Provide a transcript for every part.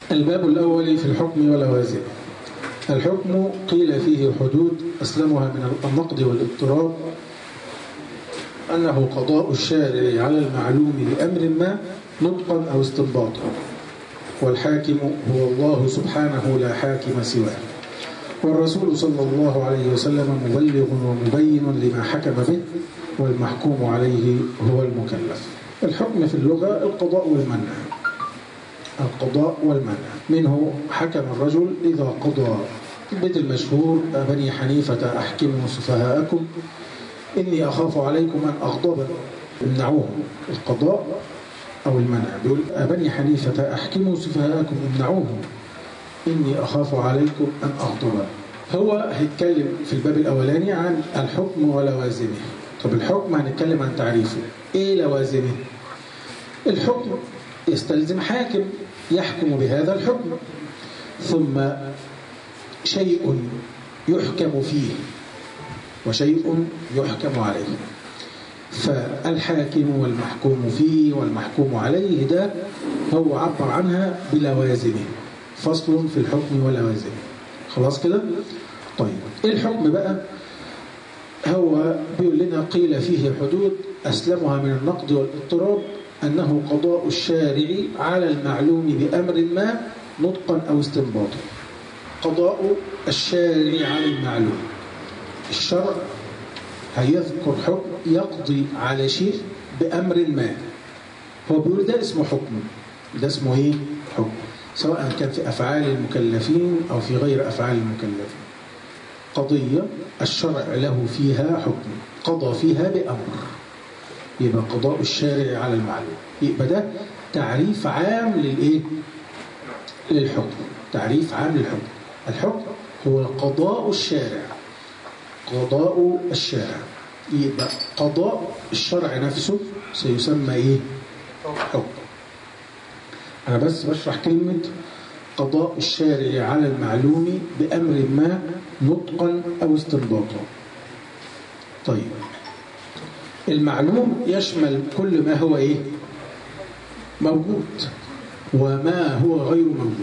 الباب الأول في الحكم ولوازمه الحكم قيل فيه حدود أسلمها من النقد والاضطراب أنه قضاء الشارع على المعلوم بأمر ما نطقا أو استنباطا والحاكم هو الله سبحانه لا حاكم سواه والرسول صلى الله عليه وسلم مبلغ ومبين لما حكم به والمحكوم عليه هو المكلف الحكم في اللغة القضاء والمنع القضاء والمنع منه حكم الرجل إذا قضى البيت المشهور بني حنيفة أحكموا سفهاءكم إني أخاف عليكم أن أغضب امنعوهم القضاء أو المنع بيقول بني حنيفة أحكموا سفهاءكم امنعوهم إني أخاف عليكم أن أغضب هو هيتكلم في الباب الأولاني عن الحكم ولوازمه طب الحكم هنتكلم عن تعريفه إيه لوازمه الحكم يستلزم حاكم يحكم بهذا الحكم ثم شيء يحكم فيه وشيء يحكم عليه فالحاكم والمحكوم فيه والمحكوم عليه ده هو عبر عنها بلوازمه فصل في الحكم ولوازمه خلاص كده طيب ايه الحكم بقى هو بيقول لنا قيل فيه حدود أسلمها من النقد والاضطراب أنه قضاء الشارع على المعلوم بأمر ما نطقا أو استنباطا قضاء الشارع على المعلوم الشرع هيذكر حكم يقضي على شيء بأمر ما هو بيقول ده اسمه حكم ده اسمه ايه حكم سواء كان في أفعال المكلفين أو في غير أفعال المكلفين قضية الشرع له فيها حكم قضى فيها بأمر يبقى قضاء الشارع على المعلوم يبقى ده تعريف عام للإيه؟ للحكم تعريف عام للحكم الحكم هو قضاء الشارع قضاء الشارع يبقى قضاء الشرع نفسه سيسمى إيه؟ حكم أنا بس بشرح كلمة قضاء الشارع على المعلوم بأمر ما نطقا أو استنباطا طيب المعلوم يشمل كل ما هو إيه موجود وما هو غير موجود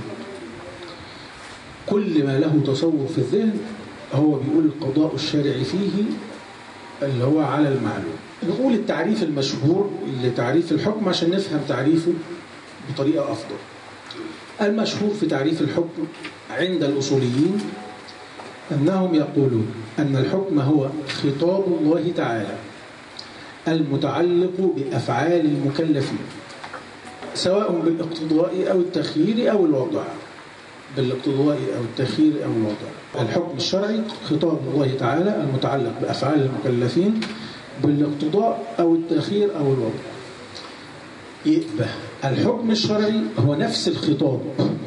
كل ما له تصور في الذهن هو بيقول القضاء الشارعي فيه اللي هو على المعلوم نقول التعريف المشهور لتعريف الحكم عشان نفهم تعريفه بطريقة أفضل المشهور في تعريف الحكم عند الأصوليين أنهم يقولون أن الحكم هو خطاب الله تعالى المتعلق بأفعال المكلفين سواء بالاقتضاء أو التخيير أو الوضع بالاقتضاء أو التخيير أو الوضع الحكم الشرعي خطاب الله تعالى المتعلق بأفعال المكلفين بالاقتضاء أو التخيير أو الوضع يبقى الحكم الشرعي هو نفس الخطاب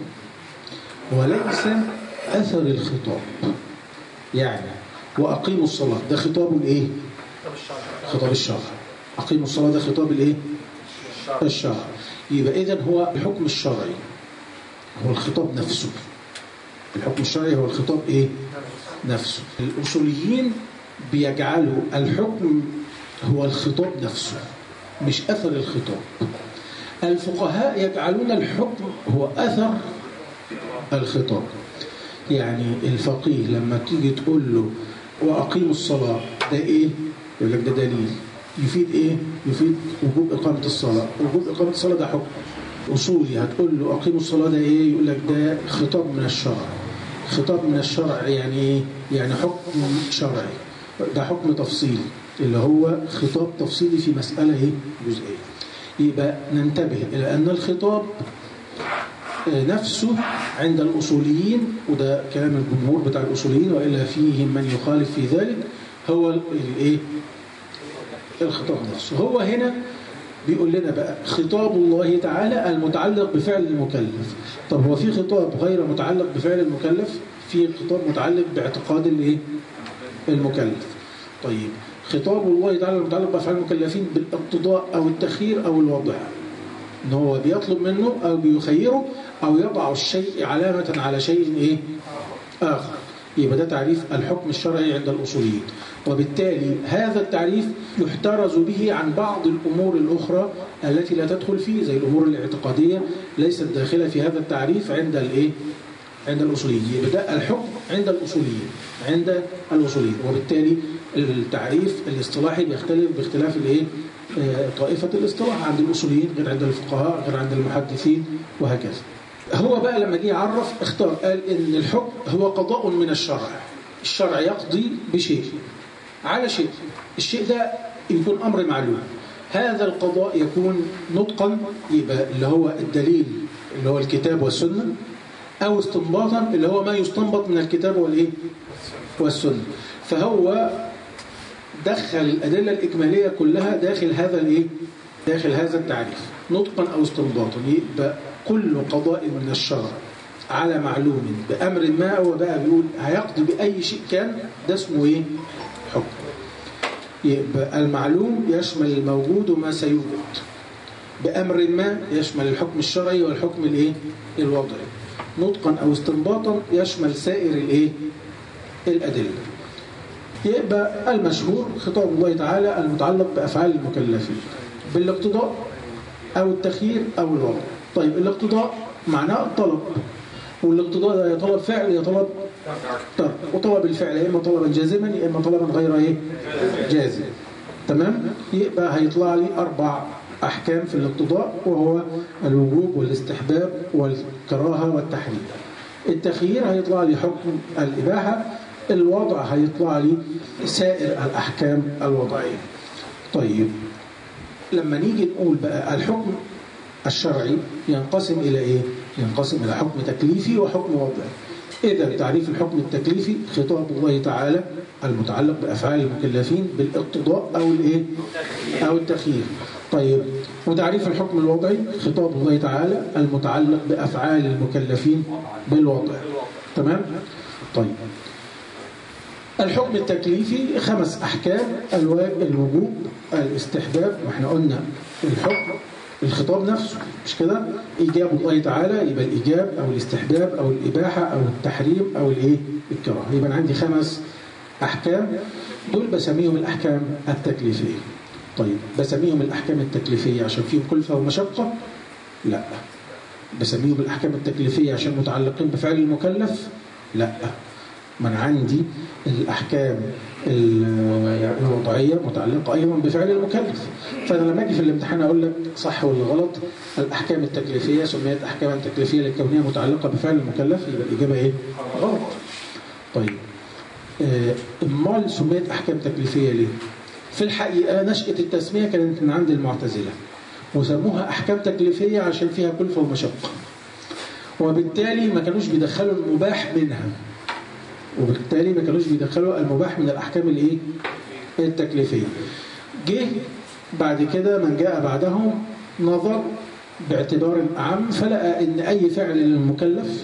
وليس أثر الخطاب يعني وأقيموا الصلاة ده خطاب الإيه؟ خطاب الشرع أقيموا الصلاة ده خطاب الإيه؟ الشرع يبقى إذن هو الحكم الشرعي هو الخطاب نفسه الحكم الشرعي هو الخطاب إيه؟ نفسه الأصوليين بيجعلوا الحكم هو الخطاب نفسه مش أثر الخطاب الفقهاء يجعلون الحكم هو أثر الخطاب يعني الفقيه لما تيجي تقول له وأقيموا الصلاة ده إيه؟ يقول لك ده دليل يفيد إيه؟ يفيد وجوب إقامة الصلاة وجوب إقامة الصلاة ده حكم أصولي هتقول له أقيموا الصلاة ده إيه؟ يقول لك ده خطاب من الشرع خطاب من الشرع يعني إيه؟ يعني حكم شرعي ده حكم تفصيلي اللي هو خطاب تفصيلي في مسألة إيه؟ جزئية يبقى ننتبه إلى أن الخطاب نفسه عند الأصوليين وده كلام الجمهور بتاع الأصوليين وإلا فيهم من يخالف في ذلك هو الإيه؟ الخطاب نفسه هو هنا بيقول لنا بقى خطاب الله تعالى المتعلق بفعل المكلف طب هو في خطاب غير متعلق بفعل المكلف في خطاب متعلق باعتقاد الايه المكلف طيب خطاب الله تعالى المتعلق بأفعال المكلفين بالاقتضاء أو التخيير أو الوضع إن هو بيطلب منه أو بيخيره أو يضع الشيء علامة على شيء إيه؟ آخر يبقى ده تعريف الحكم الشرعي عند الأصوليين وبالتالي هذا التعريف يحترز به عن بعض الأمور الأخرى التي لا تدخل فيه زي الأمور الاعتقادية ليست داخلة في هذا التعريف عند الإيه؟ عند الأصوليين يبقى ده الحكم عند الأصوليين عند الأصوليين وبالتالي التعريف الاصطلاحي بيختلف باختلاف الإيه؟ آه، طائفة الاصطلاح عند الأصوليين غير عند الفقهاء غير عند المحدثين وهكذا هو بقى لما جه يعرف اختار قال ان الحكم هو قضاء من الشرع الشرع يقضي بشيء على شيء الشيء ده يكون امر معلوم هذا القضاء يكون نطقا يبقى اللي هو الدليل اللي هو الكتاب والسنه او استنباطا اللي هو ما يستنبط من الكتاب والايه والسنه فهو دخل الادله الاجماليه كلها داخل هذا الايه داخل هذا التعريف نطقا او استنباطا يبقى كل قضاء من الشرع على معلوم بأمر ما هو بقى بيقول هيقضي بأي شيء كان ده اسمه إيه؟ حكم يبقى المعلوم يشمل الموجود وما سيوجد بأمر ما يشمل الحكم الشرعي والحكم الإيه؟ الوضعي نطقا أو استنباطا يشمل سائر الإيه؟ الأدلة يبقى المشهور خطاب الله تعالى المتعلق بأفعال المكلفين بالاقتضاء أو التخيير أو الوضع طيب الاقتضاء معناه الطلب والاقتضاء ده يا طلب فعل يا طلب ترك وطلب الفعل يا اما طلبا جازما يا اما طلبا غير ايه جازم تمام يبقى هيطلع لي اربع احكام في الاقتضاء وهو الوجوب والاستحباب والكراهه والتحريم التخيير هيطلع لي حكم الاباحه الوضع هيطلع لي سائر الاحكام الوضعيه طيب لما نيجي نقول بقى الحكم الشرعي ينقسم إلى إيه؟ ينقسم إلى حكم تكليفي وحكم وضعي إذا تعريف الحكم التكليفي خطاب الله تعالى المتعلق بأفعال المكلفين بالاقتضاء أو الإيه؟ أو التخيير طيب وتعريف الحكم الوضعي خطاب الله تعالى المتعلق بأفعال المكلفين بالوضع تمام؟ طيب الحكم التكليفي خمس أحكام الوجوب الاستحباب واحنا قلنا الحكم الخطاب نفسه مش كده إيجاب الله تعالى يبقى الإيجاب أو الاستحباب أو الإباحة أو التحريم أو الإيه الكراهة يبقى عندي خمس أحكام دول بسميهم الأحكام التكليفية طيب بسميهم الأحكام التكليفية عشان فيهم كلفة ومشقة لا بسميهم الأحكام التكليفية عشان متعلقين بفعل المكلف لا من عندي الأحكام الوضعية متعلقة أيضا بفعل المكلف فأنا لما أجي في الامتحان أقول لك صح ولا غلط الأحكام التكليفية سميت أحكاما تكليفية لكونها متعلقة بفعل المكلف يبقى الإجابة إيه؟ غلط طيب امال آه سميت أحكام تكليفية ليه؟ في الحقيقة نشأة التسمية كانت من عند المعتزلة وسموها أحكام تكليفية عشان فيها كلفة ومشقة وبالتالي ما كانوش بيدخلوا المباح منها وبالتالي ما كانوش بيدخلوا المباح من الأحكام الايه التكليفية جه بعد كده من جاء بعدهم نظر باعتبار أعم فلقى ان أي فعل للمكلف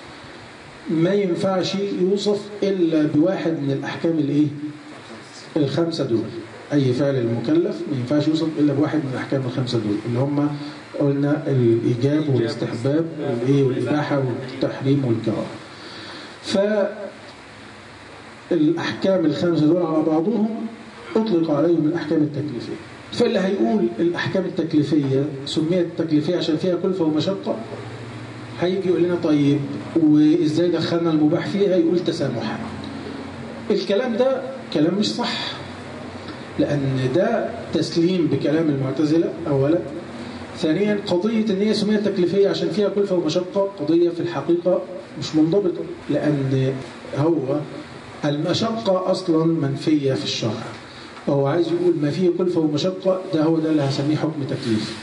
ما ينفعش يوصف إلا بواحد من الأحكام الايه الخمسة دول أي فعل المكلف ما ينفعش يوصف إلا بواحد من الأحكام الخمسة دول اللي هم قلنا الإيجاب والاستحباب والإيه والإباحة والتحريم والكراهة ف الأحكام الخمسة دول على بعضهم أطلق عليهم الأحكام التكليفية فاللي هيقول الأحكام التكليفية سميت تكليفية عشان فيها كلفة ومشقة هيجي يقول لنا طيب وإزاي دخلنا المباح فيها يقول تسامحا الكلام ده كلام مش صح لأن ده تسليم بكلام المعتزلة أولا ثانيا قضية ان هي سميت تكليفية عشان فيها كلفة ومشقة قضية في الحقيقة مش منضبطة لأن هو المشقة أصلا منفية في الشرع وهو عايز يقول ما فيه كلفة ومشقة ده هو ده اللي هسميه حكم تكليف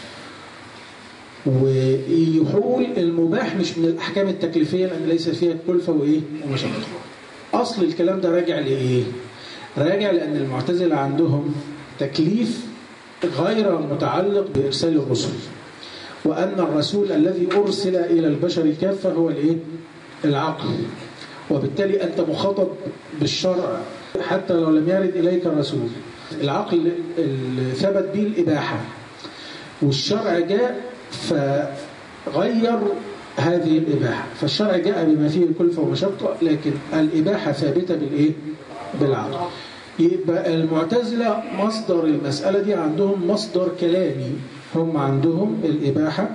ويحول المباح مش من الأحكام التكليفية لأن ليس فيها كلفة وإيه ومشقة أصل الكلام ده راجع لإيه راجع لأن المعتزلة عندهم تكليف غير متعلق بإرسال الرسل وأن الرسول الذي أرسل إلى البشر كافة هو الإيه العقل وبالتالي أنت مخاطب بالشرع حتى لو لم يرد إليك الرسول العقل ثبت به الإباحة والشرع جاء فغير هذه الإباحة فالشرع جاء بما فيه كلفة ومشقة لكن الإباحة ثابتة بالإيه؟ بالعقل يبقى المعتزلة مصدر المسألة دي عندهم مصدر كلامي هم عندهم الإباحة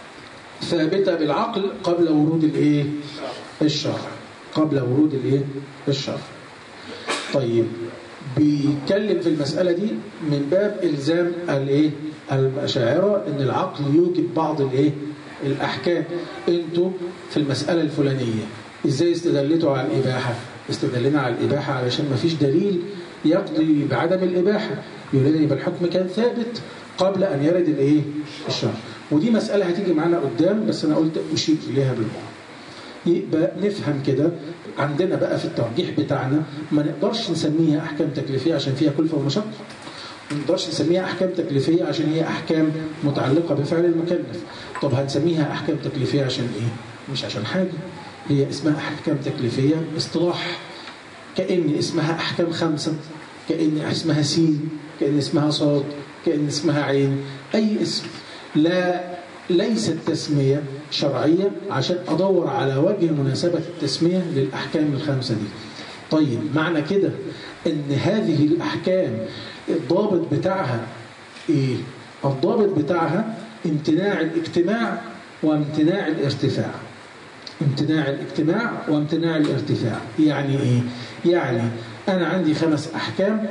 ثابتة بالعقل قبل ورود الإيه؟ الشرع قبل ورود الإيه؟ الشرع طيب بيتكلم في المسألة دي من باب إلزام الإيه؟ الأشاعرة إن العقل يوجد بعض الإيه؟ الأحكام أنتوا في المسألة الفلانية إزاي استدلتوا على الإباحة؟ استدلنا على الإباحة علشان ما فيش دليل يقضي بعدم الإباحة يقول يبقى الحكم كان ثابت قبل أن يرد الإيه؟ الشرع ودي مسألة هتيجي معانا قدام بس أنا قلت أشير إليها بالمعنى يبقى نفهم كده عندنا بقى في الترجيح بتاعنا ما نقدرش نسميها أحكام تكليفية عشان فيها كلفة ومشقة ما نقدرش نسميها أحكام تكليفية عشان هي أحكام متعلقة بفعل المكلف طب هنسميها أحكام تكليفية عشان إيه؟ مش عشان حاجة هي اسمها أحكام تكليفية اصطلاح كأن اسمها أحكام خمسة كأن اسمها سين كأن اسمها صاد كأن اسمها عين أي اسم لا ليست تسمية شرعية عشان أدور على وجه مناسبة التسمية للأحكام الخمسة دي طيب معنى كده أن هذه الأحكام الضابط بتاعها إيه؟ الضابط بتاعها امتناع الاجتماع وامتناع الارتفاع امتناع الاجتماع وامتناع الارتفاع يعني ايه يعني انا عندي خمس احكام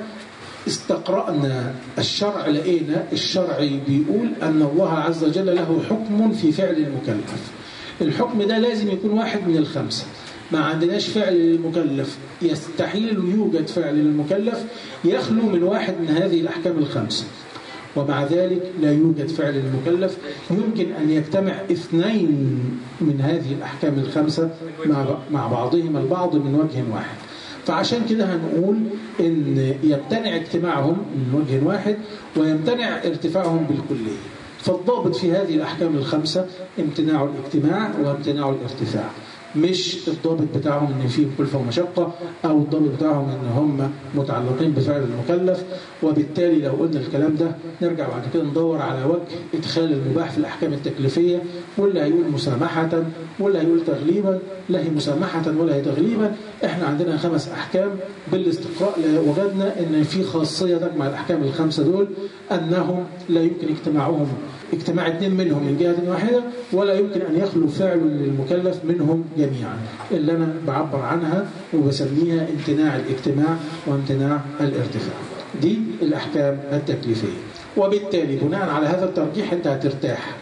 استقرأنا الشرع لقينا الشرع بيقول أن الله عز وجل له حكم في فعل المكلف الحكم ده لازم يكون واحد من الخمسة ما عندناش فعل للمكلف يستحيل يوجد فعل للمكلف يخلو من واحد من هذه الأحكام الخمسة ومع ذلك لا يوجد فعل المكلف يمكن أن يجتمع اثنين من هذه الأحكام الخمسة مع بعضهما البعض من وجه واحد فعشان كده هنقول ان يمتنع اجتماعهم من وجه واحد ويمتنع ارتفاعهم بالكلية فالضابط في هذه الأحكام الخمسة امتناع الاجتماع وامتناع الارتفاع مش الضابط بتاعهم ان فيه كلفه ومشقه او الضابط بتاعهم ان هم متعلقين بفعل المكلف وبالتالي لو قلنا الكلام ده نرجع بعد كده ندور على وجه ادخال المباح في الاحكام التكليفيه واللي هيقول مسامحه واللي هيقول تغليبا لا هي مسامحه ولا هي تغليبا احنا عندنا خمس احكام بالاستقراء وجدنا ان في خاصيه تجمع الاحكام الخمسه دول انهم لا يمكن اجتماعهم اجتماع اثنين منهم من جهة واحدة ولا يمكن أن يخلو فعل للمكلف منهم جميعا اللي أنا بعبر عنها وبسميها امتناع الاجتماع وامتناع الارتفاع دي الأحكام التكليفية وبالتالي بناء على هذا الترجيح أنت هترتاح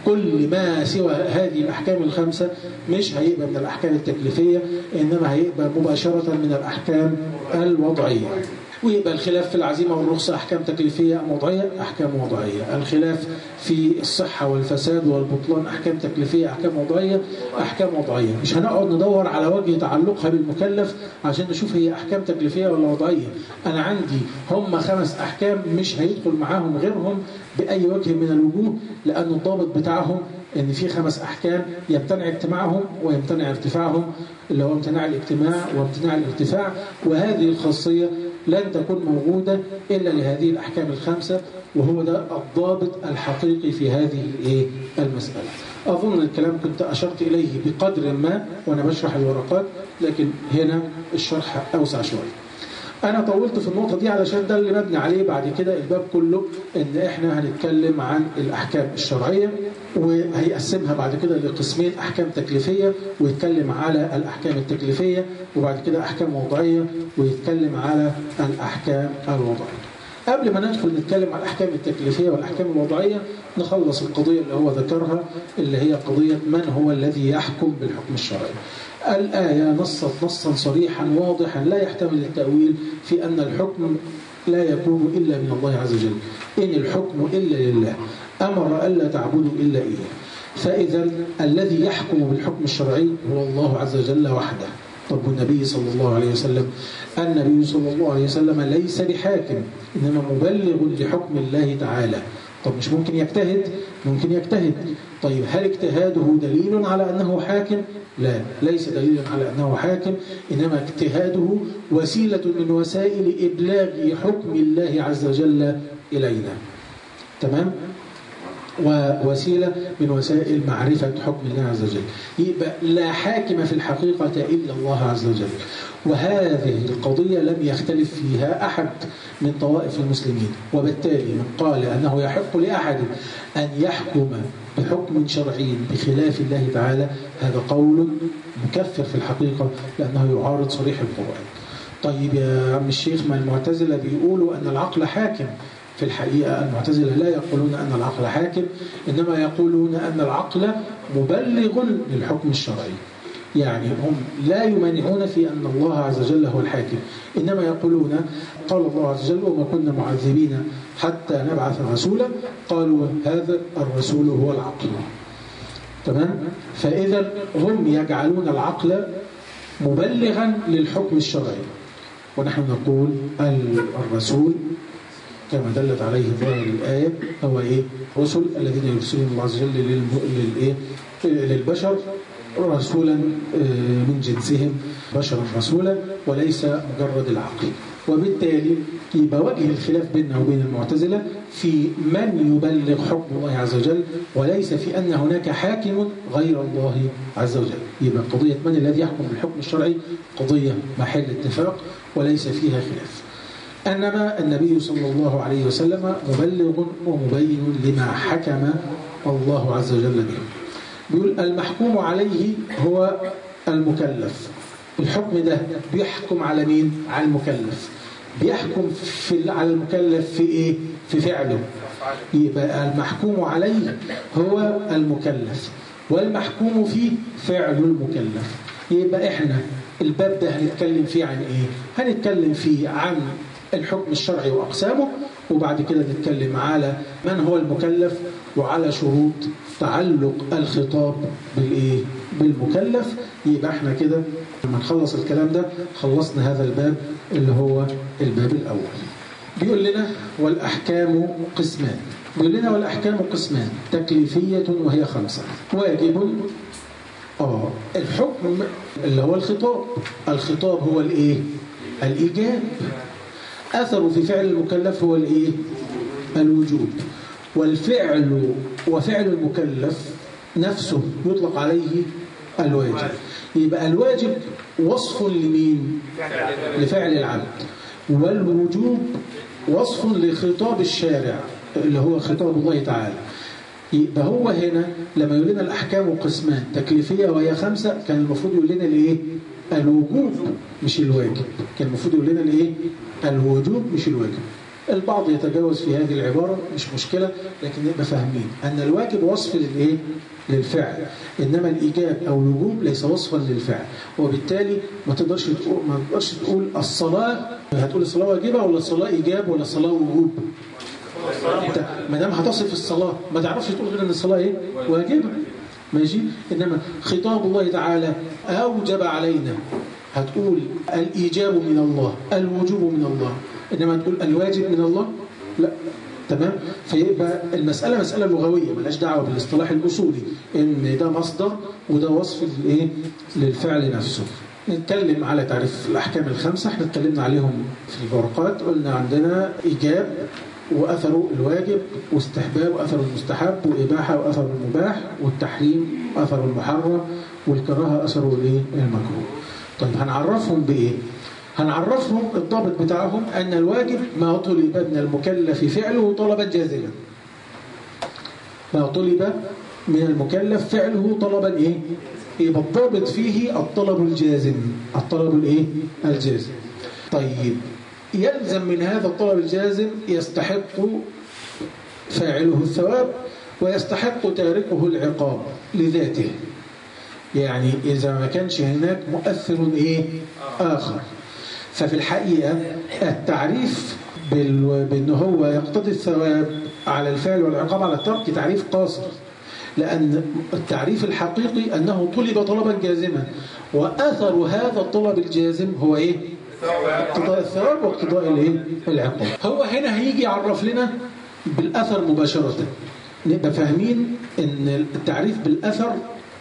كل ما سوى هذه الأحكام الخمسة مش هيبقى من الأحكام التكليفية إنما هيبقى مباشرة من الأحكام الوضعية ويبقى الخلاف في العزيمة والرخصة أحكام تكليفية أم وضعية أحكام وضعية الخلاف في الصحة والفساد والبطلان أحكام تكليفية أحكام وضعية أحكام وضعية مش هنقعد ندور على وجه تعلقها بالمكلف عشان نشوف هي أحكام تكليفية ولا وضعية أنا عندي هم خمس أحكام مش هيدخل معاهم غيرهم بأي وجه من الوجوه لأن الضابط بتاعهم ان في خمس احكام يمتنع اجتماعهم ويمتنع ارتفاعهم اللي هو امتناع الاجتماع وامتناع الارتفاع وهذه الخاصيه لن تكون موجوده الا لهذه الاحكام الخمسه وهو ده الضابط الحقيقي في هذه الايه المساله. اظن الكلام كنت اشرت اليه بقدر ما وانا بشرح الورقات لكن هنا الشرح اوسع شويه. أنا طولت في النقطة دي علشان ده اللي مبني عليه بعد كده الباب كله إن إحنا هنتكلم عن الأحكام الشرعية وهيقسمها بعد كده لقسمين أحكام تكليفية ويتكلم على الأحكام التكليفية وبعد كده أحكام وضعية ويتكلم على الأحكام الوضعية. قبل ما ندخل نتكلم على الأحكام التكليفية والأحكام الوضعية نخلص القضية اللي هو ذكرها اللي هي قضية من هو الذي يحكم بالحكم الشرعي. الآية نصت نصا صريحا واضحا لا يحتمل التأويل في أن الحكم لا يكون إلا من الله عز وجل إن الحكم إلا لله أمر ألا تعبدوا إلا إياه فإذا الذي يحكم بالحكم الشرعي هو الله عز وجل وحده طب النبي صلى الله عليه وسلم النبي صلى الله عليه وسلم ليس بحاكم إنما مبلغ لحكم الله تعالى طب مش ممكن يجتهد ممكن يجتهد طيب هل اجتهاده دليل على أنه حاكم لا ليس دليلا على أنه حاكم إنما اجتهاده وسيلة من وسائل إبلاغ حكم الله عز وجل إلينا تمام ووسيلة من وسائل معرفة حكم الله عز وجل يبقى لا حاكم في الحقيقة إلا الله عز وجل وهذه القضية لم يختلف فيها أحد من طوائف المسلمين وبالتالي من قال أنه يحق لأحد أن يحكم بحكم شرعي بخلاف الله تعالى هذا قول مكفر في الحقيقة لأنه يعارض صريح القرآن طيب يا عم الشيخ ما المعتزلة بيقولوا أن العقل حاكم في الحقيقة المعتزلة لا يقولون أن العقل حاكم إنما يقولون أن العقل مبلغ للحكم الشرعي يعني هم لا يمانعون في أن الله عز وجل هو الحاكم إنما يقولون قال الله عز وجل وما كنا معذبين حتى نبعث رسولا قالوا هذا الرسول هو العقل تمام فإذا هم يجعلون العقل مبلغا للحكم الشرعي ونحن نقول الرسول كما دلت عليه ظاهر الآية هو إيه رسل الذين يرسلون الله عز وجل للإيه للبشر رسولا من جنسهم بشرا رسولا وليس مجرد العقل وبالتالي يبقى وجه الخلاف بيننا وبين المعتزلة في من يبلغ حكم الله عز وجل وليس في أن هناك حاكم غير الله عز وجل يبقى قضية من الذي يحكم بالحكم الشرعي قضية محل اتفاق وليس فيها خلاف أنما النبي صلى الله عليه وسلم مبلغ ومبين لما حكم الله عز وجل به بيقول المحكوم عليه هو المكلف الحكم ده بيحكم على مين؟ على المكلف بيحكم في على المكلف في ايه؟ في فعله يبقى المحكوم عليه هو المكلف والمحكوم فيه فعل المكلف يبقى احنا الباب ده هنتكلم فيه عن ايه؟ هنتكلم فيه عن الحكم الشرعي وأقسامه وبعد كده نتكلم على من هو المكلف وعلى شروط تعلق الخطاب بالإيه؟ بالمكلف يبقى احنا كده لما نخلص الكلام ده خلصنا هذا الباب اللي هو الباب الأول بيقول لنا والأحكام قسمان بيقول لنا والأحكام قسمان تكليفية وهي خمسة واجب آه الحكم اللي هو الخطاب الخطاب هو الإيه؟ الإيجاب أثر في فعل المكلف هو الإيه؟ الوجوب والفعل وفعل المكلف نفسه يطلق عليه الواجب يبقى الواجب وصف لمين؟ لفعل العبد والوجوب وصف لخطاب الشارع اللي هو خطاب الله تعالى يبقى هو هنا لما يقول لنا الأحكام قسمان تكليفية وهي خمسة كان المفروض يقول لنا الإيه؟ الوجوب مش الواجب كان المفروض يقول لنا الإيه؟ الوجوب مش الواجب البعض يتجاوز في هذه العبارة مش مشكلة لكن نبقى فاهمين أن الواجب وصف للإيه؟ للفعل إنما الإيجاب أو الوجوب ليس وصفا للفعل وبالتالي ما تقدرش تقول ما تقدرش تقول الصلاة هتقول الصلاة واجبة ولا الصلاة إيجاب ولا الصلاة وجوب انت ما دام هتصف الصلاة ما تعرفش تقول غير ان الصلاة ايه واجبة ماشي انما خطاب الله تعالى اوجب علينا هتقول الايجاب من الله الوجوب من الله انما تقول الواجب من الله لا تمام فيبقى المسألة مسألة لغوية ملهاش دعوة بالاصطلاح الأصولي إن ده مصدر وده وصف للإيه للفعل نفسه نتكلم على تعريف الأحكام الخمسة احنا اتكلمنا عليهم في الورقات قلنا عندنا إيجاب وأثر الواجب واستحباب وأثر المستحب وإباحة وأثر المباح والتحريم أثر المحرم والكراهة أثر الإيه المكروه طيب هنعرفهم بإيه هنعرفهم الضابط بتاعهم أن الواجب ما طلب من المكلف فعله طلبا جازما ما طلب من المكلف فعله طلبا إيه يبقى الضابط فيه الطلب الجازم الطلب الإيه الجازم طيب يلزم من هذا الطلب الجازم يستحق فاعله الثواب ويستحق تاركه العقاب لذاته يعني إذا ما كانش هناك مؤثر إيه آخر ففي الحقيقة التعريف بأنه هو يقتضي الثواب على الفعل والعقاب على الترك تعريف قاصر لأن التعريف الحقيقي أنه طلب طلبا جازما وأثر هذا الطلب الجازم هو إيه؟ اقتضاء الثواب واقتضاء الايه العقاب هو هنا هيجي يعرف لنا بالأثر مباشرة نبقى فاهمين ان التعريف بالأثر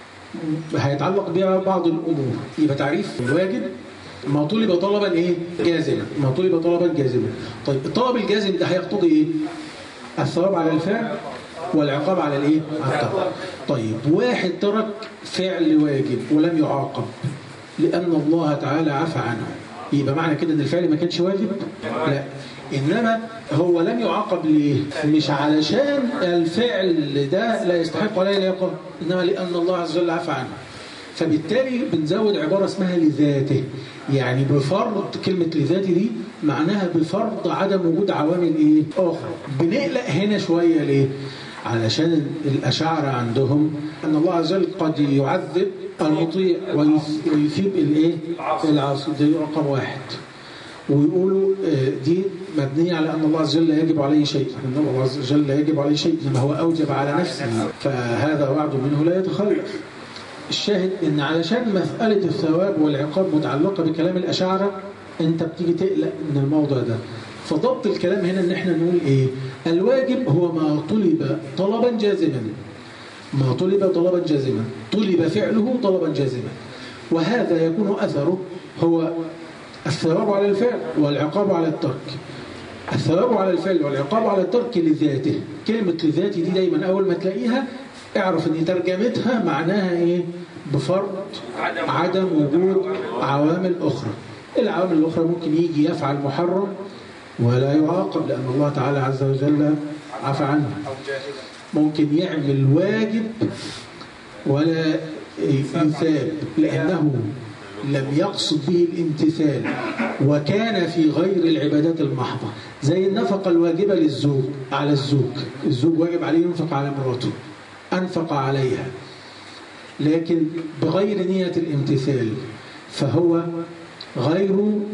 هيتعلق بها بعض الأمور يبقى تعريف الواجب ما طلب طلبا ايه جازما ما طلب طلبا جازما طيب الطلب الجازم ده هيقتضي ايه الثواب على الفعل والعقاب على الايه على الترك طيب واحد ترك فعل واجب ولم يعاقب لان الله تعالى عفى عنه يبقى معنى كده ان الفعل ما كانش واجب لا انما هو لم يعاقب ليه مش علشان الفعل ده لا يستحق ولا يليق انما لان الله عز وجل عفى عنه فبالتالي بنزود عبارة اسمها لذاته يعني بفرض كلمة لذاته دي معناها بفرض عدم وجود عوامل ايه اخرى بنقلق هنا شوية ليه علشان الأشاعرة عندهم أن الله عز وجل قد يعذب المطيع ويث- ويثيب الايه العاصي ده رقم واحد ويقولوا آه، دي مبنية على أن الله عز وجل لا يجب عليه شيء أن الله عز وجل لا يجب عليه شيء إنما هو أوجب على نفسه فهذا وعد منه لا يتخلف الشاهد ان علشان مسألة الثواب والعقاب متعلقة بكلام الأشاعرة انت بتيجي تقلق من الموضوع ده فضبط الكلام هنا ان احنا نقول ايه الواجب هو ما طلب طلبا جازما ما طلب طلبا جازما طلب فعله طلبا جازما وهذا يكون أثره هو الثواب على الفعل والعقاب على الترك الثواب على الفعل والعقاب على الترك لذاته كلمة لذاته دي دايما أول ما تلاقيها اعرف ان ترجمتها معناها ايه بفرض عدم وجود عوامل أخرى العوامل الأخرى ممكن يجي يفعل محرم ولا يعاقب لأن الله تعالى عز وجل عفى عنه ممكن يعمل واجب ولا يثاب لأنه لم يقصد به الامتثال وكان في غير العبادات المحضة زي النفقة الواجبة للزوج على الزوج الزوج واجب عليه ينفق على مراته أنفق عليها لكن بغير نية الامتثال فهو غير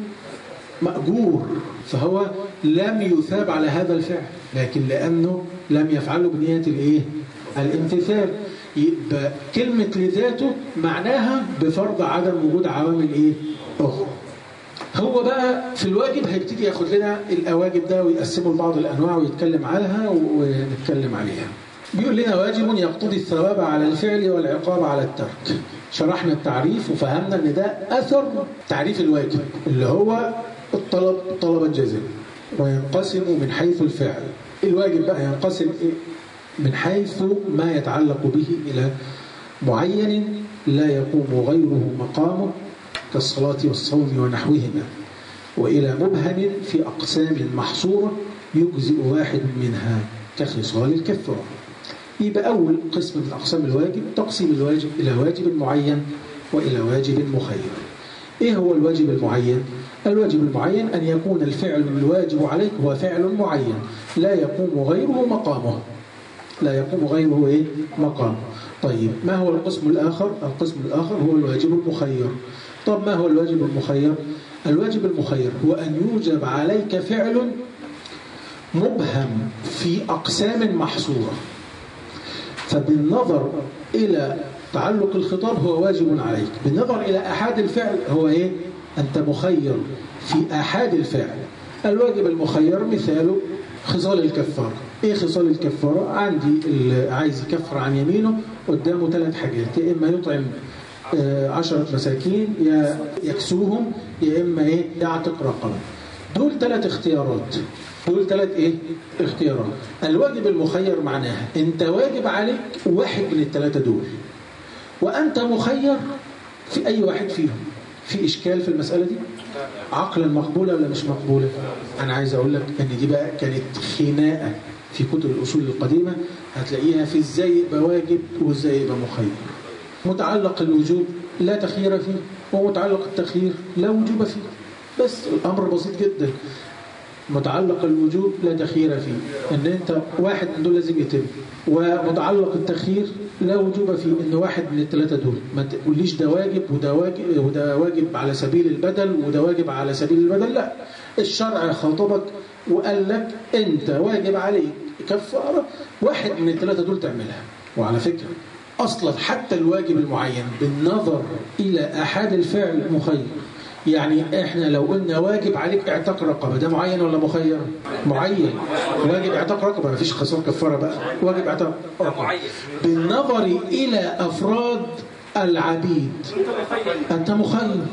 مأجور فهو لم يثاب على هذا الفعل لكن لأنه لم يفعله بنية الإيه؟ الامتثال يبقى كلمة لذاته معناها بفرض عدم وجود عوامل إيه؟ أخرى هو بقى في الواجب هيبتدي ياخد لنا الأواجب ده ويقسمه لبعض الأنواع ويتكلم عنها ونتكلم عليها بيقول لنا واجب يقتضي الثواب على الفعل والعقاب على الترك شرحنا التعريف وفهمنا ان ده اثر تعريف الواجب اللي هو الطلب طلبا جازما وينقسم من حيث الفعل الواجب بقى ينقسم من حيث ما يتعلق به الى معين لا يقوم غيره مقامه كالصلاة والصوم ونحوهما وإلى مبهم في أقسام محصورة يجزئ واحد منها كخصال الكفارة يبقى أول قسم من أقسام الواجب تقسيم الواجب إلى واجب معين وإلى واجب مخير إيه هو الواجب المعين؟ الواجب المعين أن يكون الفعل الواجب عليك هو فعل معين لا يقوم غيره مقامه لا يقوم غيره إيه؟ مقامه طيب ما هو القسم الآخر؟ القسم الآخر هو الواجب المخير طب ما هو الواجب المخير؟ الواجب المخير هو أن يوجب عليك فعل مبهم في أقسام محصورة فبالنظر إلى تعلق الخطاب هو واجب عليك بالنظر إلى أحد الفعل هو إيه؟ أنت مخير في أحد الفعل الواجب المخير مثاله خصال الكفارة إيه خصال الكفارة؟ عندي اللي عايز يكفر عن يمينه قدامه ثلاث حاجات يا إما يطعم عشرة مساكين يا يكسوهم يا إما إيه؟ يعتق رقبة دول ثلاث اختيارات دول ثلاث ايه اختيارات الواجب المخير معناها انت واجب عليك واحد من الثلاثه دول وانت مخير في اي واحد فيهم في اشكال في المساله دي عقلا مقبوله ولا مش مقبوله انا عايز اقول لك ان دي بقى كانت خناقه في كتب الاصول القديمه هتلاقيها في ازاي يبقى واجب وازاي يبقى مخير متعلق الوجوب لا تخيير فيه ومتعلق التخيير لا وجوب فيه بس الامر بسيط جدا متعلق الوجوب لا تخيير فيه ان انت واحد من دول لازم يتم ومتعلق التخيير لا وجوب فيه ان واحد من الثلاثه دول ما تقوليش ده واجب وده واجب وده واجب على سبيل البدل وده واجب على سبيل البدل لا الشرع خاطبك وقال لك انت واجب عليك كفاره واحد من الثلاثه دول تعملها وعلى فكره اصلا حتى الواجب المعين بالنظر الى احد الفعل مخير يعني احنا لو قلنا واجب عليك اعتاق رقبه ده معين ولا مخير معين واجب اعتاق رقبه مفيش خساره كفاره بقى واجب اعتاق رقبه بالنظر الى افراد العبيد انت مخير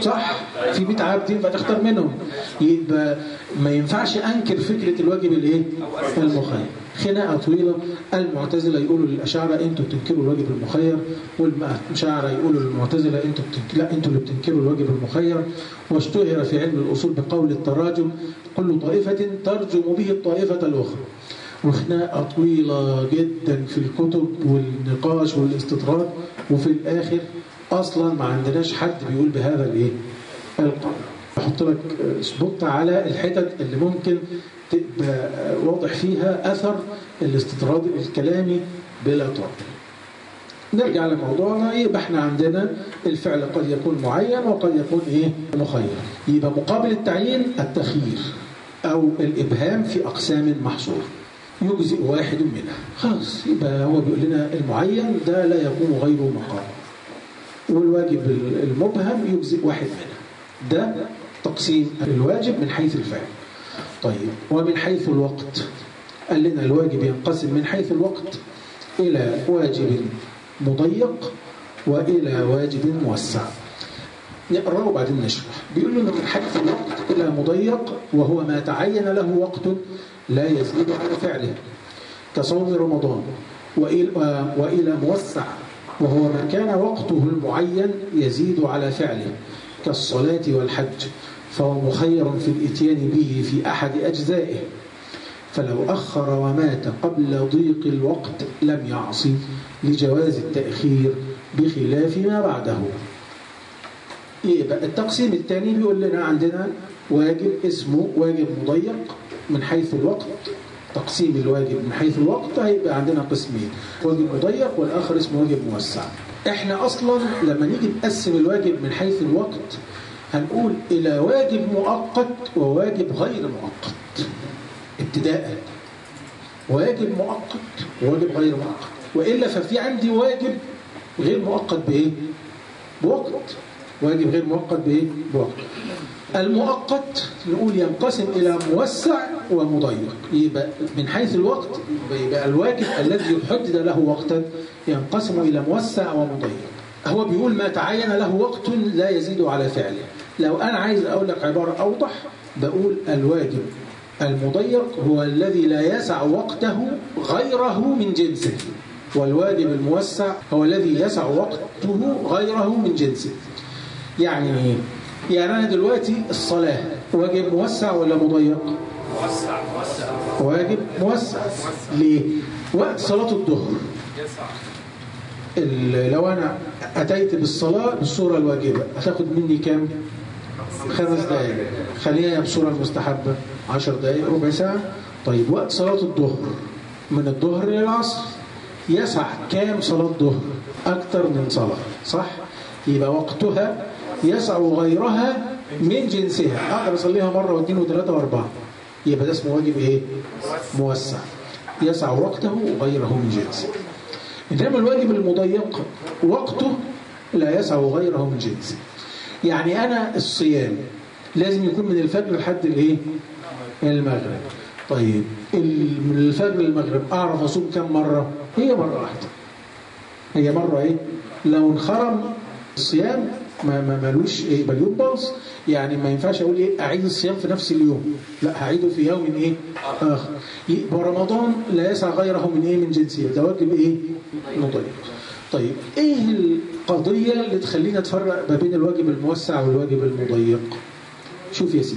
صح في 100 عبد ينفع تختار منهم يبقى ما ينفعش انكر فكره الواجب الايه المخير خناقه طويله المعتزله يقولوا للاشاعره انتوا بتنكروا الواجب المخير والاشاعره يقولوا للمعتزله انتوا بتنك... لا انتوا اللي بتنكروا الواجب المخير واشتهر في علم الاصول بقول التراجم كل طائفه ترجم به الطائفه الاخرى وخناقه طويله جدا في الكتب والنقاش والاستطراد وفي الاخر اصلا ما عندناش حد بيقول بهذا الايه القول احط لك سبوت على الحتت اللي ممكن تبقى واضح فيها اثر الاستطراد الكلامي بلا طرد نرجع لموضوعنا يبقى احنا عندنا الفعل قد يكون معين وقد يكون ايه مخير يبقى مقابل التعيين التخيير او الابهام في اقسام محصوره يجزئ واحد منها خلاص يبقى هو بيقول لنا المعين ده لا يكون غيره مقام والواجب المبهم يجزئ واحد منها ده تقسيم الواجب من حيث الفعل طيب ومن حيث الوقت قال لنا الواجب ينقسم من حيث الوقت إلى واجب مضيق وإلى واجب موسع نقرأه وبعدين نشرح بيقول لنا من حيث الوقت إلى مضيق وهو ما تعين له وقت لا يزيد على فعله كصوم رمضان وإلى موسع وهو ما كان وقته المعين يزيد على فعله كالصلاة والحج فهو مخير في الاتيان به في أحد أجزائه فلو أخر ومات قبل ضيق الوقت لم يعصي لجواز التأخير بخلاف ما بعده يبقى التقسيم الثاني بيقول لنا عندنا واجب اسمه واجب مضيق من حيث الوقت تقسيم الواجب من حيث الوقت هيبقى عندنا قسمين واجب مضيق والآخر اسمه واجب موسع احنا أصلا لما نيجي نقسم الواجب من حيث الوقت هنقول إلى واجب مؤقت وواجب غير مؤقت ابتداء واجب مؤقت وواجب غير مؤقت وإلا ففي عندي واجب غير مؤقت بإيه؟ بوقت واجب غير مؤقت بإيه؟ بوقت المؤقت نقول ينقسم إلى موسع ومضيق يبقى من حيث الوقت يبقى الواجب الذي حدد له وقتا ينقسم إلى موسع ومضيق هو بيقول ما تعين له وقت لا يزيد على فعله لو أنا عايز أقول لك عبارة أوضح بقول الواجب المضيق هو الذي لا يسع وقته غيره من جنسه والواجب الموسع هو الذي يسع وقته غيره من جنسه يعني يعني أنا دلوقتي الصلاة واجب موسع ولا مضيق موسع موسع واجب موسع ليه وقت صلاة الظهر ال- لو أنا أتيت بالصلاة بالصورة الواجبة هتاخد مني كام خمس دقائق خليها بصورة المستحبة عشر دقائق ربع ساعة طيب وقت صلاة الظهر من الظهر للعصر يسع كام صلاة ظهر أكثر من صلاة صح يبقى وقتها يسع غيرها من جنسها أقدر أصليها مرة واثنين وثلاثة وأربعة يبقى ده اسمه واجب إيه موسع يسع وقته غيره من جنسه إنما الواجب المضيق وقته لا يسع غيره من جنسه يعني أنا الصيام لازم يكون من الفجر لحد الإيه المغرب طيب ال- من الفجر للمغرب أعرف أصوم كم مرة هي مرة واحدة هي مرة إيه لو انخرم الصيام ما ما ملوش إيه بل يبوظ يعني ما ينفعش أقول إيه أعيد الصيام في نفس اليوم لا هعيده في يوم إيه آخر يبقى رمضان لا يسع غيره من إيه من جنسية ده واجب إيه مضيق طيب إيه القضية اللي تخلينا نتفرق ما بين الواجب الموسع والواجب المضيق شوف يا سيدي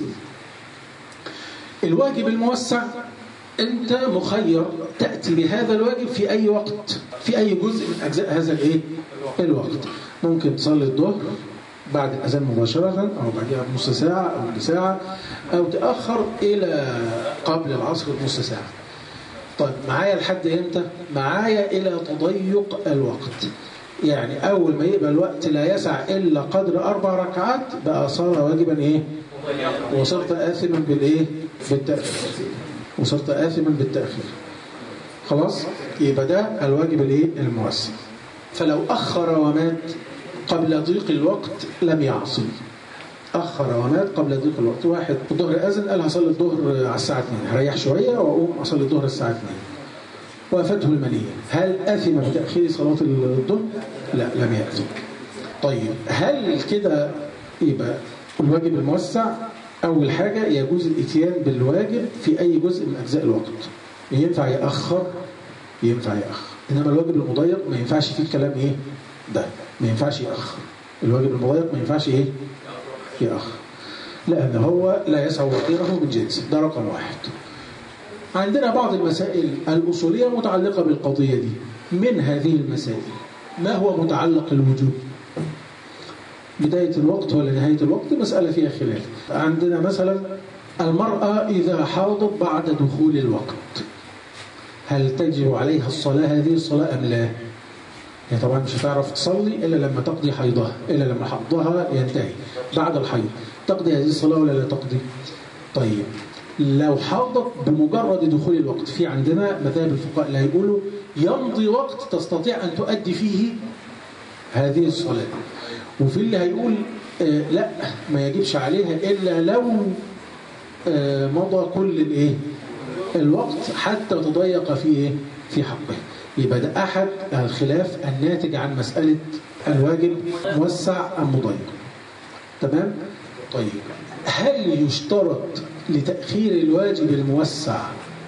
الواجب الموسع أنت مخير تأتي بهذا الواجب في أي وقت في أي جزء من أجزاء هذا الإيه؟ الوقت ممكن تصلي الظهر بعد الأذان مباشرة أو بعدها بنص ساعة أو بساعة أو تأخر إلى قبل العصر بنص ساعة طيب معايا لحد إمتى؟ معايا إلى تضيق الوقت يعني أول ما يبقى الوقت لا يسع إلا قدر أربع ركعات بقى صار واجبا إيه؟ وصرت آثما بالإيه؟ بالتأخير وصرت آثما بالتأخير خلاص يبقى ده الواجب الايه الموسع فلو أخر ومات قبل ضيق الوقت لم يعصي أخر ومات قبل ضيق الوقت واحد الظهر أذن قال هصلي الظهر على الساعة 2 هريح شوية وأقوم أصلي الظهر الساعة 2 وافته المنية هل أثم بتأخير صلاة الظهر؟ لا لم يأثم طيب هل كده يبقى الواجب الموسع أول حاجة يجوز الإتيان بالواجب في أي جزء من أجزاء الوقت ينفع يأخر ينفع يأخر إنما الواجب المضيق ما ينفعش فيه الكلام إيه ده ما ينفعش يأخر الواجب المضيق ما ينفعش إيه يأخر لأن هو لا يسع وقيره من جنسه ده رقم واحد عندنا بعض المسائل الأصولية متعلقة بالقضية دي من هذه المسائل ما هو متعلق الوجوب بداية الوقت ولا نهاية الوقت مسألة فيها خلاف عندنا مثلا المرأة إذا حاضت بعد دخول الوقت هل تجب عليها الصلاة هذه الصلاة أم لا هي طبعا مش هتعرف تصلي إلا لما تقضي حيضها إلا لما حضها ينتهي بعد الحيض تقضي هذه الصلاة ولا لا تقضي طيب لو حاضت بمجرد دخول الوقت في عندنا مذاهب الفقهاء اللي هيقولوا يمضي وقت تستطيع أن تؤدي فيه هذه الصلاة وفي اللي هيقول آه لا ما يجبش عليها إلا لو آه مضى كل الايه الوقت حتى تضيق في ايه في حقه يبقى ده أحد الخلاف الناتج عن مسألة الواجب موسع أم مضيق تمام طيب هل يشترط لتأخير الواجب الموسع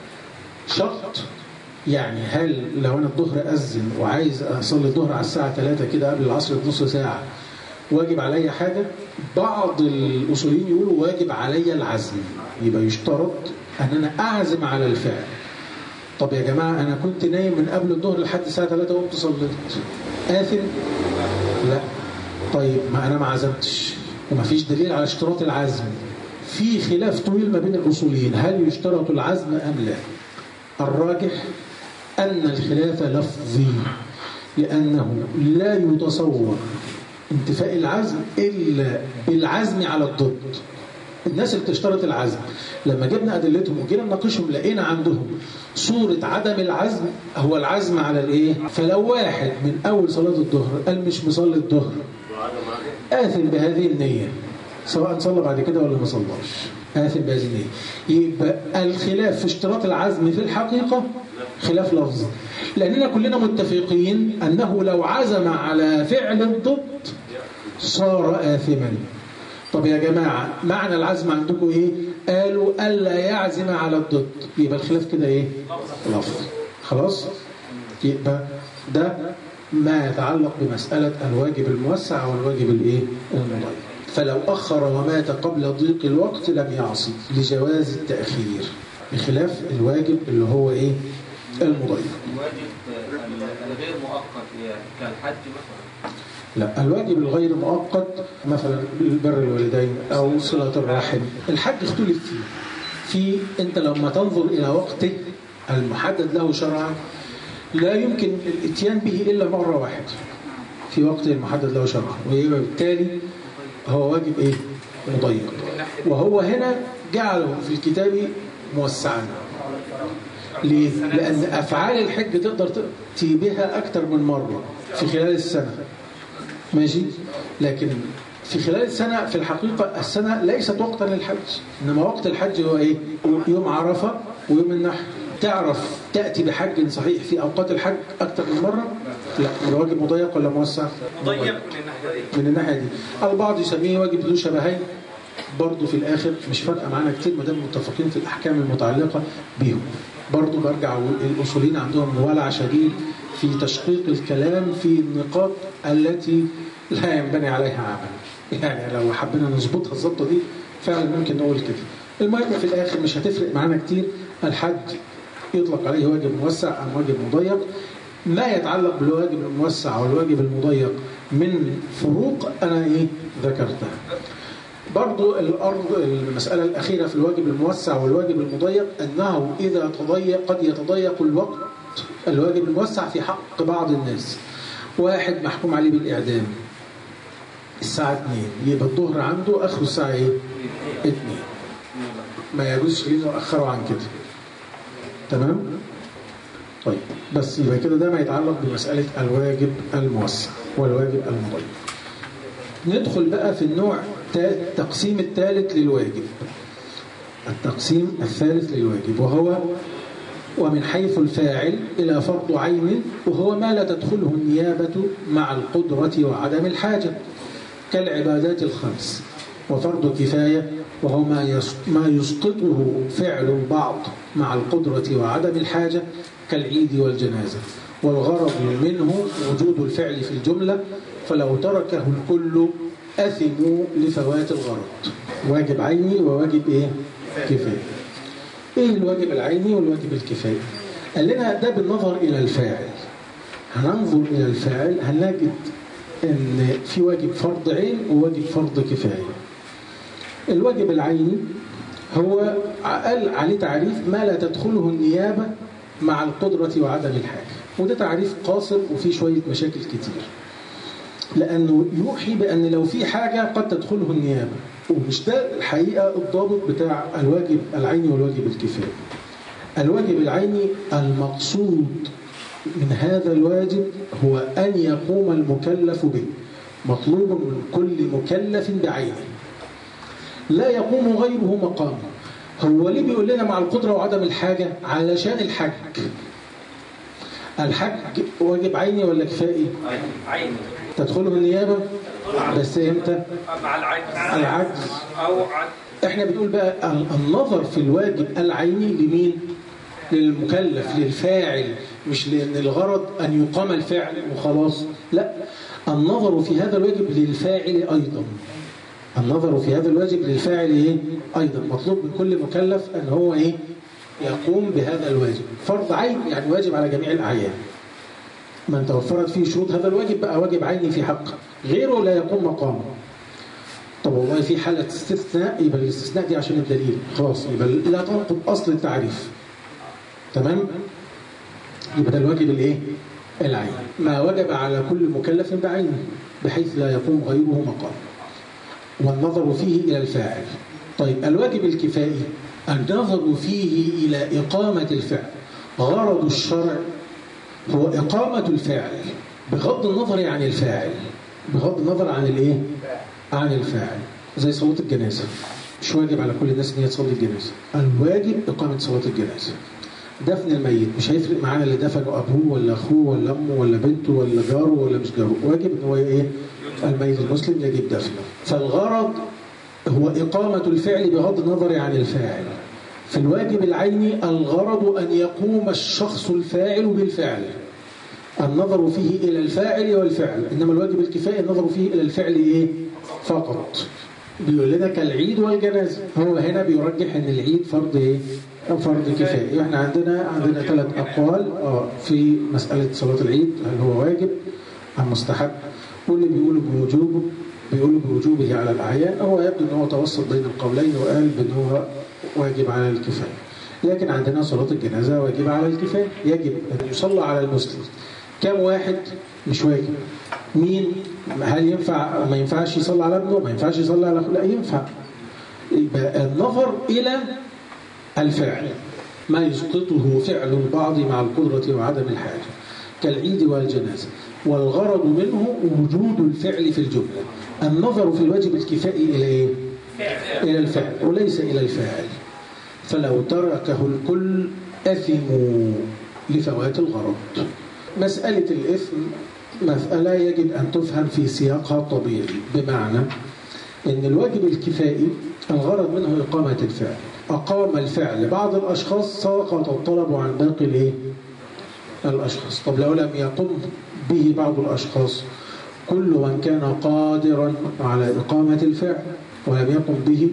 شرط يعني هل لو أنا الظهر أذن وعايز أصلي الظهر على الساعة 3 كده قبل العصر بنص ساعة واجب علي حاجة بعض الأصوليين يقولوا واجب علي العزم يبقى يشترط أن أنا أعزم على الفعل طب يا جماعة أنا كنت نايم من قبل الظهر لحد الساعة 3 وقمت صليت آثم لا طيب ما أنا ما عزمتش ومفيش دليل على اشتراط العزم في خلاف طويل ما بين الأصوليين هل يشترط العزم أم لا الراجح أن الخلاف لفظي لأنه لا يتصور انتفاء العزم إلا بالعزم على الضد الناس اللي بتشترط العزم لما جبنا أدلتهم وجينا نناقشهم لقينا عندهم صورة عدم العزم هو العزم على الإيه فلو واحد من أول صلاة الظهر قال مش مصلي الظهر آثم بهذه النية سواء صلى بعد كده ولا ما صلاش آثم بهذه النية يبقى الخلاف في اشتراط العزم في الحقيقة خلاف لفظي لأننا كلنا متفقين أنه لو عزم على فعل ضد صار آثما طب يا جماعة معنى العزم عندكم إيه قالوا ألا يعزم على الضد يبقى الخلاف كده إيه لفظ خلاص يبقى ده ما يتعلق بمسألة الواجب الموسع والواجب الإيه المضيق فلو أخر ومات قبل ضيق الوقت لم يعصي لجواز التأخير بخلاف الواجب اللي هو إيه المضيق الواجب الغير مؤقت كالحج مثلا لا الواجب الغير مؤقت مثلا بر الوالدين أو صلة الرحم الحج اختلف فيه في أنت لما تنظر إلى وقته المحدد له شرعا لا يمكن الاتيان به إلا مرة واحدة في وقت المحدد له شرعا وبالتالي هو واجب إيه؟ مضيق وهو هنا جعله في الكتاب موسعا ليه؟ لأن أفعال الحج تقدر تأتي بها أكثر من مرة في خلال السنة ماشي لكن في خلال السنة في الحقيقة السنة ليست وقتا للحج إنما وقت الحج هو إيه يوم عرفة ويوم النحر تعرف تأتي بحج صحيح في أوقات الحج أكثر من مرة لا الواجب مضيق ولا موسع ضيق من الناحية دي من الناحية دي البعض يسميه واجب ذو شبهين برضه في الآخر مش فارقة معانا كتير ما دام متفقين في الأحكام المتعلقة بيهم برضه برجع أقول الأصوليين عندهم ولع شديد في تشقيق الكلام في النقاط التي لا ينبني عليها عمل يعني لو حبينا نظبطها الظبطة دي فعلا ممكن نقول كده المهم في الآخر مش هتفرق معانا كتير الحج يطلق عليه واجب موسع أم واجب مضيق ما يتعلق بالواجب الموسع والواجب المضيق من فروق أنا إيه ذكرتها برضو الأرض المسألة الأخيرة في الواجب الموسع والواجب المضيق أنه إذا تضيق قد يتضيق الوقت الواجب الموسع في حق بعض الناس واحد محكوم عليه بالإعدام الساعة 2 يبقى الظهر عنده آخره الساعة إيه؟ 2 ما يجوزش ليه نأخره عن كده تمام؟ طيب بس يبقى كده ده ما يتعلق بمسألة الواجب الموسع والواجب المضيق ندخل بقى في النوع التقسيم الثالث للواجب التقسيم الثالث للواجب وهو ومن حيث الفاعل إلى فرض عين وهو ما لا تدخله النيابة مع القدرة وعدم الحاجة كالعبادات الخمس وفرض كفاية وهو ما يس- ما يسقطه فعل البعض مع القدرة وعدم الحاجة كالعيد والجنازة والغرض منه وجود الفعل في الجملة فلو تركه الكل أثموا لفوات الغرض واجب عيني وواجب إيه؟ كفاية إيه الواجب العيني والواجب الكفاية؟ قال لنا ده بالنظر إلى الفاعل هننظر إلى الفاعل هنجد ان في واجب فرض عين وواجب فرض كفايه الواجب العيني هو قال عليه تعريف ما لا تدخله النيابه مع القدره وعدم الحاجه وده تعريف قاصر وفيه شويه مشاكل كتير لانه يوحي بان لو في حاجه قد تدخله النيابه ومش ده الحقيقه الضابط بتاع الواجب العيني والواجب الكفايه الواجب العيني المقصود من هذا الواجب هو أن يقوم المكلف به مطلوب من كل مكلف بعينه لا يقوم غيره مقامه هو ليه بيقول لنا مع القدرة وعدم الحاجة علشان الحج الحج واجب عيني ولا كفائي عين تدخله النيابة بس امتى مع العجز العجز او عجز احنا بنقول بقى ال- النظر في الواجب العيني لمين للمكلف للفاعل مش لان الغرض ان يقام الفعل وخلاص لا النظر في هذا الواجب للفاعل ايضا النظر في هذا الواجب للفاعل ايه ايضا مطلوب من كل مكلف ان هو ايه يقوم بهذا الواجب فرض عين يعني واجب على جميع الاعيان من توفرت فيه شروط هذا الواجب بقى واجب عيني في حقه غيره لا يقوم مقامه طب والله في حالة استثناء يبقى الاستثناء دي عشان الدليل خلاص يبقى لا تنقض أصل التعريف تمام يبقى ده الواجب الايه العين ما وجب على كل مكلف بعينه بحيث لا يقوم غيره مقام والنظر فيه إلى الفاعل طيب الواجب الكفائي النظر فيه إلى إقامة الفعل غرض الشرع هو إقامة الفاعل بغض النظر عن الفاعل بغض النظر عن الايه عن الفاعل زي صلاة الجنازة مش واجب على كل الناس ان هي تصلي الجنازة الواجب إقامة صلاة الجنازة دفن الميت مش هيفرق معانا اللي دفنه أبوه ولا أخوه ولا أمه ولا بنته ولا جاره ولا مش جاره واجب إن هو إيه الميت المسلم يجب دفنه فالغرض هو إقامة الفعل بغض النظر عن الفاعل في الواجب العيني الغرض أن يقوم الشخص الفاعل بالفعل النظر فيه إلى الفاعل والفعل إنما الواجب الكفاية النظر فيه إلى الفعل إيه فقط بيقول لنا كالعيد والجنازة هو هنا بيرجح ان العيد فرض ايه فرض كفاية احنا عندنا عندنا ثلاث اقوال اه في مسألة صلاة العيد هل هو واجب ام مستحب واللي بيقولوا بوجوبه بيقولوا بوجوبه على الاعيان هو يبدو ان هو توسط بين القولين وقال بان هو واجب على الكفاية لكن عندنا صلاة الجنازة واجب على الكفاية يجب ان يصلى على المسلم كم واحد مش واجب مين هل ينفع ما ينفعش يصلي على ابنه ما ينفعش يصلي على اخوه لا ينفع يبقى النظر الى الفعل ما يسقطه فعل البعض مع القدرة وعدم الحاجة كالعيد والجنازة والغرض منه وجود الفعل في الجملة النظر في الواجب الكفائي إلى إيه؟ إلى الفعل وليس إلى الفاعل فلو تركه الكل أثموا لفوات الغرض مسألة الإثم مسألة يجب أن تفهم في سياقها الطبيعي بمعنى أن الواجب الكفائي الغرض منه إقامة الفعل أقام الفعل بعض الأشخاص سقط الطلب عن باقي الإيه؟ الأشخاص طب لو لم يقم به بعض الأشخاص كل من كان قادرا على إقامة الفعل ولم يقم به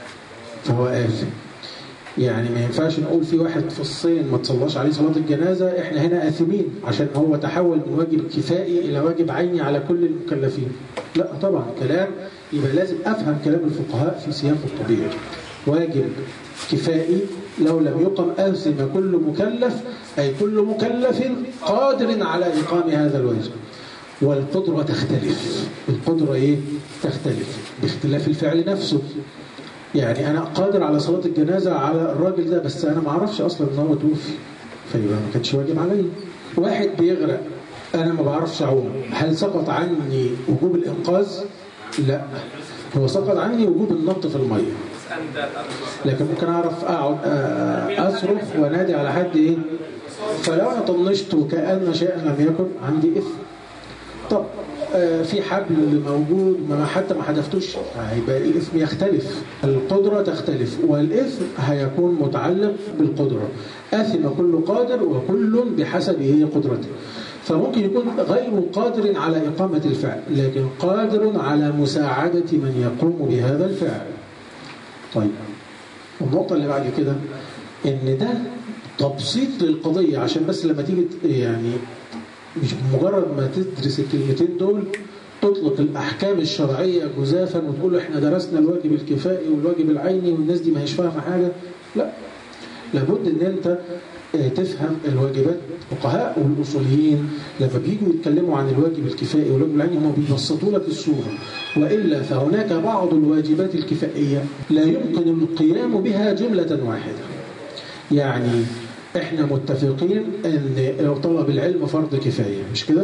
فهو آثم يعني ما ينفعش نقول في واحد في الصين ما تصلاش عليه صلاة الجنازة احنا هنا آثمين عشان هو تحول من واجب كفائي إلى واجب عيني على كل المكلفين لا طبعا كلام يبقى لازم أفهم كلام الفقهاء في سياق الطبيعي واجب كفائي لو لم يقم آثم كل مكلف أي كل مكلف قادر على إقام هذا الواجب والقدرة تختلف القدرة إيه؟ تختلف باختلاف الفعل نفسه يعني انا قادر على صلاه الجنازه على الراجل ده بس انا ما اعرفش اصلا ان هو توفي فيبقى ما كانش واجب عليا واحد بيغرق انا ما بعرفش اعوم هل سقط عني وجوب الانقاذ لا هو سقط عني وجوب النط في الميه لكن ممكن اعرف اقعد اصرخ وانادي على حد ايه فلو انا طنشت وكان شيئا لم يكن عندي اثم طب آه، في حبل موجود ما حتى ما حدفتوش هيبقى الإثم يختلف القدرة تختلف والإثم هيكون متعلق بالقدرة أثم كل قادر وكل بحسب إيه قدرته فممكن يكون غير قادر على إقامة الفعل لكن قادر على مساعدة من يقوم بهذا الفعل طيب النقطة اللي بعد كده إن ده تبسيط للقضية عشان بس لما تيجي ت- يعني مش مجرد ما تدرس الكلمتين دول تطلق الأحكام الشرعية جزافا وتقول احنا درسنا الواجب الكفائي والواجب العيني والناس دي ما هيش فاهمة حاجة لا لابد ان انت آه، تفهم الواجبات الفقهاء والاصوليين لما بييجوا يتكلموا عن الواجب الكفائي والواجب العيني هم بيبسطوا لك الصوره والا فهناك بعض الواجبات الكفائيه لا يمكن القيام بها جمله واحده يعني احنا متفقين ان طلب العلم فرض كفايه مش كده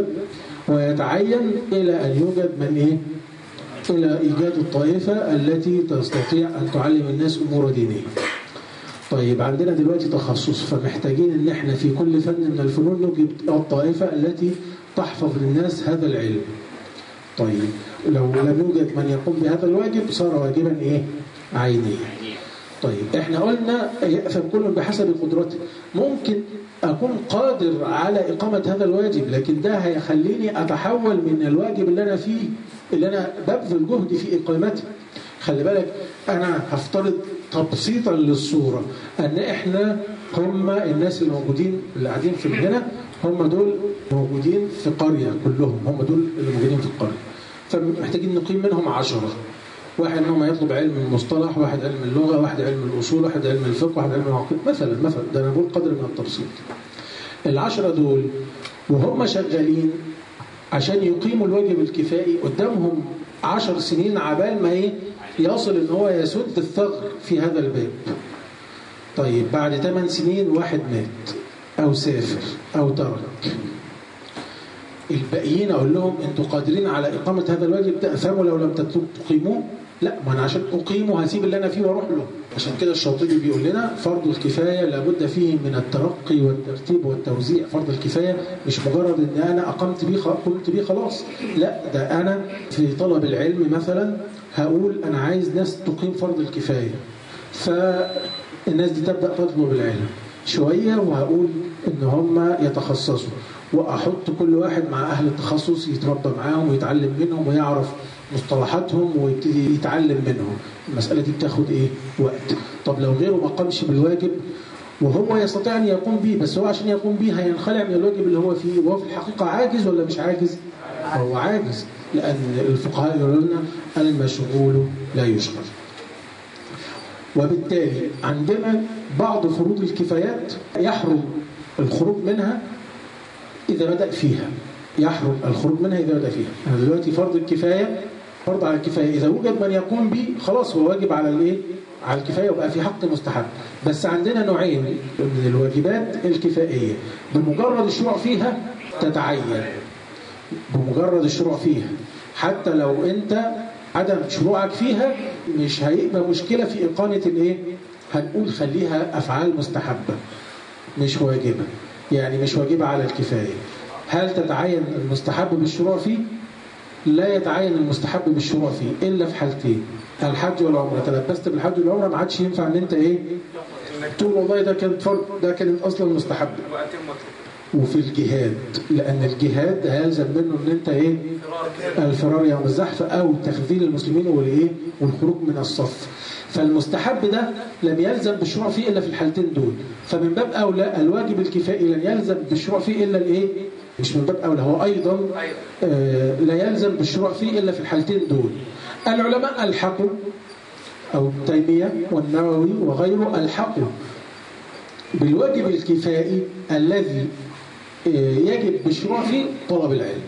ويتعين الى ان يوجد من ايه الى ايجاد الطائفه التي تستطيع ان تعلم الناس امور دينيه طيب عندنا دلوقتي تخصص فمحتاجين ان احنا في كل فن من الفنون نوجد الطائفة التي تحفظ للناس هذا العلم طيب لو لم يوجد من يقوم بهذا الواجب صار واجبا ايه عينيا طيب احنا قلنا يأثم كل بحسب قدرته ممكن اكون قادر على اقامة هذا الواجب لكن ده هيخليني اتحول من الواجب اللي انا فيه اللي انا ببذل جهدي في اقامته خلي بالك انا هفترض تبسيطا للصورة ان احنا هم الناس اللي موجودين اللي قاعدين في هنا هم دول موجودين في قرية كلهم هم دول اللي موجودين في القرية فمحتاجين نقيم منهم عشرة واحد منهم يطلب علم المصطلح واحد علم اللغة واحد علم الأصول واحد علم الفقه واحد علم العقيدة مثلا مثلا ده أنا بقول قدر من التبسيط العشرة دول وهم شغالين عشان يقيموا الواجب الكفائي قدامهم عشر سنين عبال ما ايه يصل ان هو يسد الثغر في هذا الباب طيب بعد ثمان سنين واحد مات او سافر او ترك الباقيين اقول لهم انتوا قادرين على اقامه هذا الواجب ده افهموا لو لم تقيموه لا ما انا عشان اقيمه هسيب اللي انا فيه واروح له عشان كده الشاطبي بيقول لنا فرض الكفايه لابد فيه من الترقي والترتيب والتوزيع فرض الكفايه مش مجرد ان انا اقمت بيه خ- قمت بيه خلاص لا ده انا في طلب العلم مثلا هقول انا عايز ناس تقيم فرض الكفايه فالناس دي تبدا تطلب العلم شويه وهقول ان هم يتخصصوا واحط كل واحد مع اهل التخصص يتربى معاهم ويتعلم منهم ويعرف مصطلحاتهم ويبتدي يتعلم منهم المساله دي بتاخد ايه وقت طب لو غيره ما قامش بالواجب وهو يستطيع ان يقوم به بس هو عشان يقوم به هينخلع من الواجب اللي هو فيه وهو في الحقيقه عاجز ولا مش عاجز هو عاجز لان الفقهاء يقولون لنا المشغول لا يشغل وبالتالي عندنا بعض فروض الكفايات يحرم الخروج منها إذا بدأ فيها يحرم الخروج منها إذا بدأ فيها أنا دلوقتي فرض الكفاية فرض على الكفاية إذا وجد من يقوم به خلاص هو واجب على الإيه؟ على الكفاية وبقى في حق مستحب بس عندنا نوعين من الواجبات الكفائية بمجرد الشروع فيها تتعين بمجرد الشروع فيها حتى لو أنت عدم شروعك فيها مش هيبقى مشكلة في إقامة الإيه؟ هنقول خليها أفعال مستحبة مش واجبة يعني مش واجبة على الكفاية هل تتعين المستحب بالشروع فيه؟ لا يتعين المستحب بالشروع فيه إلا في حالتين الحج والعمرة تلبست بالحج والعمرة ما عادش ينفع ان انت ايه تقول والله ده كانت فرض ده كانت اصلا مستحب وأتم وفي الجهاد لان الجهاد هيلزم منه ان انت ايه الفرار يوم الزحف او تخذيل المسلمين والايه والخروج من الصف فالمستحب ده لم يلزم بالشروع فيه الا في الحالتين دول فمن باب اولى الواجب الكفائي لن يلزم بالشروع فيه الا الايه مش من باب اولى هو ايضا آه لا يلزم بالشروع فيه الا في الحالتين دول العلماء الحقوا او ابن تيميه والنووي وغيره الحقوا بالواجب الكفائي الذي يجب بالشروع فيه طلب العلم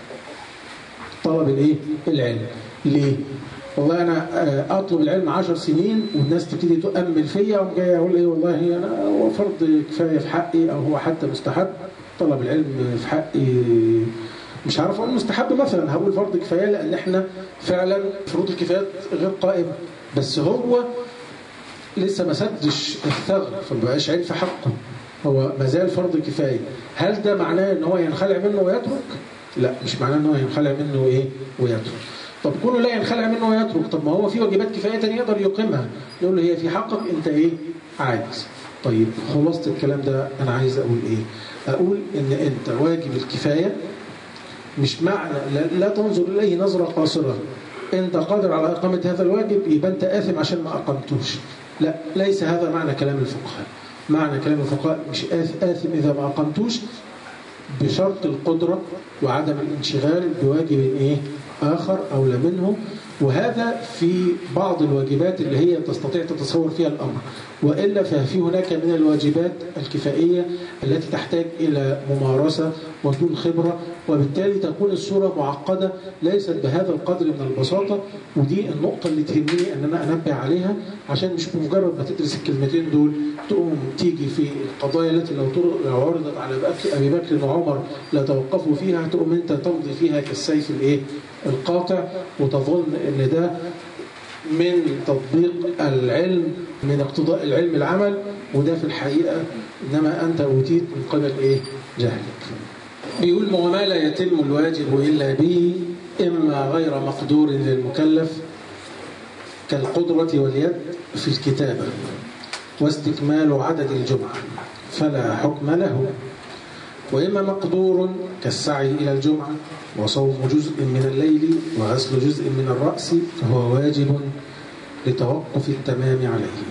طلب الايه العلم ليه والله انا اطلب العلم عشر سنين والناس تبتدي تؤمل فيا وأقوم جاي اقول ايه والله انا هو فرض كفايه في حقي او هو حتى مستحب طلب العلم في حقي مش عارف اقول مستحب مثلا هقول فرض كفايه لان احنا فعلا فروض الكفايات غير قائمه بس هو لسه ما سدش الثغر فما بقاش عين في حقه هو ما زال فرض كفايه هل ده معناه ان هو ينخلع منه ويترك لا مش معناه ان هو ينخلع منه ايه ويترك طب كونه لا ينخلع منه ويترك طب ما هو في واجبات كفايه تانية يقدر يقيمها نقول له هي في حقك انت ايه عاجز طيب خلاصه الكلام ده انا عايز اقول ايه اقول ان انت واجب الكفايه مش معنى لا, لا تنظر اليه نظره قاصره انت قادر على اقامه هذا الواجب يبقى انت اثم عشان ما اقمتوش لا ليس هذا معنى كلام الفقهاء معنى كلام الفقهاء مش آث- آثم إذا ما أقمتوش بشرط القدرة وعدم الانشغال بواجب إيه آخر أولى منه وهذا في بعض الواجبات اللي هي تستطيع تتصور فيها الأمر وإلا ففي هناك من الواجبات الكفائية التي تحتاج إلى ممارسة ودون خبرة وبالتالي تكون الصورة معقدة ليست بهذا القدر من البساطة ودي النقطة اللي تهمني أن أنا أنبه عليها عشان مش بمجرد ما تدرس الكلمتين دول تقوم تيجي في القضايا التي لو طر- لو عرضت على بك- أبي بكر وعمر لتوقفوا فيها تقوم أنت تمضي فيها كالسيف الإيه القاطع وتظن أن ده من تطبيق العلم من اقتضاء العلم العمل وده في الحقيقة إنما أنت أوتيت من قبل إيه جهلك بيقول ما وما لا يتم الواجب إلا به إما غير مقدور للمكلف كالقدرة واليد في الكتابة واستكمال عدد الجمعة فلا حكم له وإما مقدور كالسعي إلى الجمعة وصوم جزء من الليل وغسل جزء من الرأس فهو واجب لتوقف التمام عليه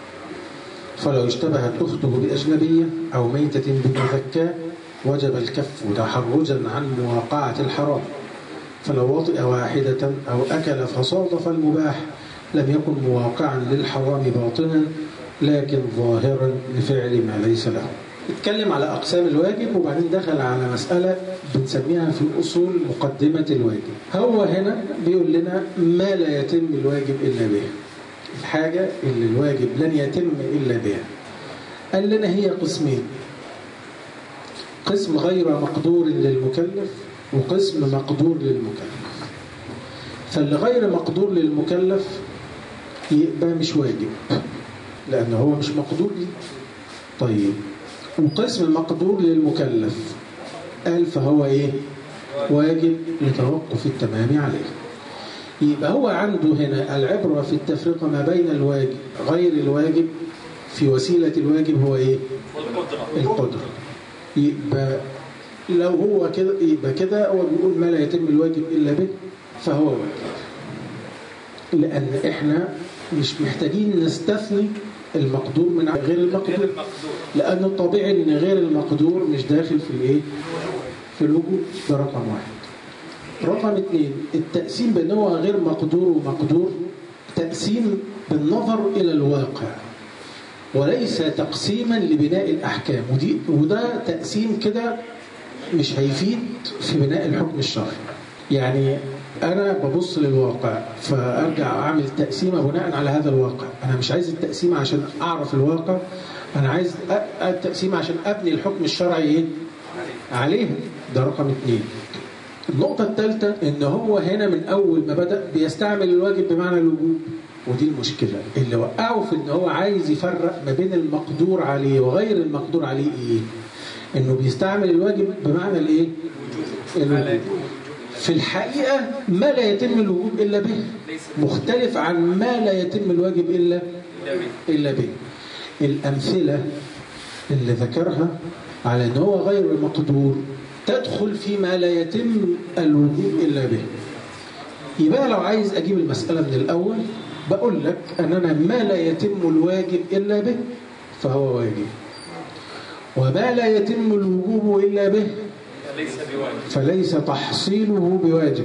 فلو اشتبهت أخته بأجنبية أو ميتة بمذكاء وجب الكف تحرجا عن مواقعة الحرام فلو وطئ واحدة أو أكل فصادف المباح لم يكن مواقعا للحرام باطنا لكن ظاهرا لفعل ما ليس له اتكلم على أقسام الواجب وبعدين دخل على مسألة بنسميها في الأصول مقدمة الواجب هو هنا بيقول لنا ما لا يتم الواجب إلا به الحاجة اللي الواجب لن يتم إلا بها قال لنا هي قسمين قسم غير مقدور للمكلف وقسم مقدور للمكلف فاللي غير مقدور للمكلف يبقى مش واجب لأن هو مش مقدور ليه طيب وقسم مقدور للمكلف قال فهو ايه واجب لتوقف التمام عليه يبقى هو عنده هنا العبرة في التفرقة ما بين الواجب غير الواجب في وسيلة الواجب هو ايه والقدرة القدرة يبقى لو هو كده يبقى كده هو بيقول ما لا يتم الواجب إلا به فهو واجب لأن إحنا مش محتاجين نستثني المقدور من غير غير المقدور المقدور لأن الطبيعي إن غير المقدور مش داخل في الإيه؟ في الوجود ده رقم واحد رقم اثنين التقسيم بين هو غير مقدور ومقدور تقسيم بالنظر إلى الواقع وليس تقسيما لبناء الأحكام ودي وده تقسيم كده مش هيفيد في بناء الحكم الشرعي يعني أنا ببص للواقع فأرجع أعمل تقسيمة بناء على هذا الواقع أنا مش عايز التقسيمة عشان أعرف الواقع أنا عايز أ- التقسيمة عشان أبني الحكم الشرعي إيه؟ عليه ده رقم اثنين النقطة الثالثة إن هو هنا من أول ما بدأ بيستعمل الواجب بمعنى الوجوب ودي المشكلة اللي وقعه في إن هو عايز يفرق ما بين المقدور عليه وغير المقدور عليه إيه؟ إنه بيستعمل الواجب بمعنى الإيه؟ الوجوب في الحقيقة ما لا يتم الوجوب إلا به ليس مختلف عن ما لا يتم الواجب إلا إلا به إلا به الأمثلة اللي ذكرها على أنه هو غير المقدور تدخل فيما لا يتم الوجوب إلا به يبقى لو عايز أجيب المسألة من الأول بقول لك أننا ما لا يتم الواجب إلا به فهو واجب وما لا يتم الوجوب إلا به ليس بواجب فليس تحصيله بواجب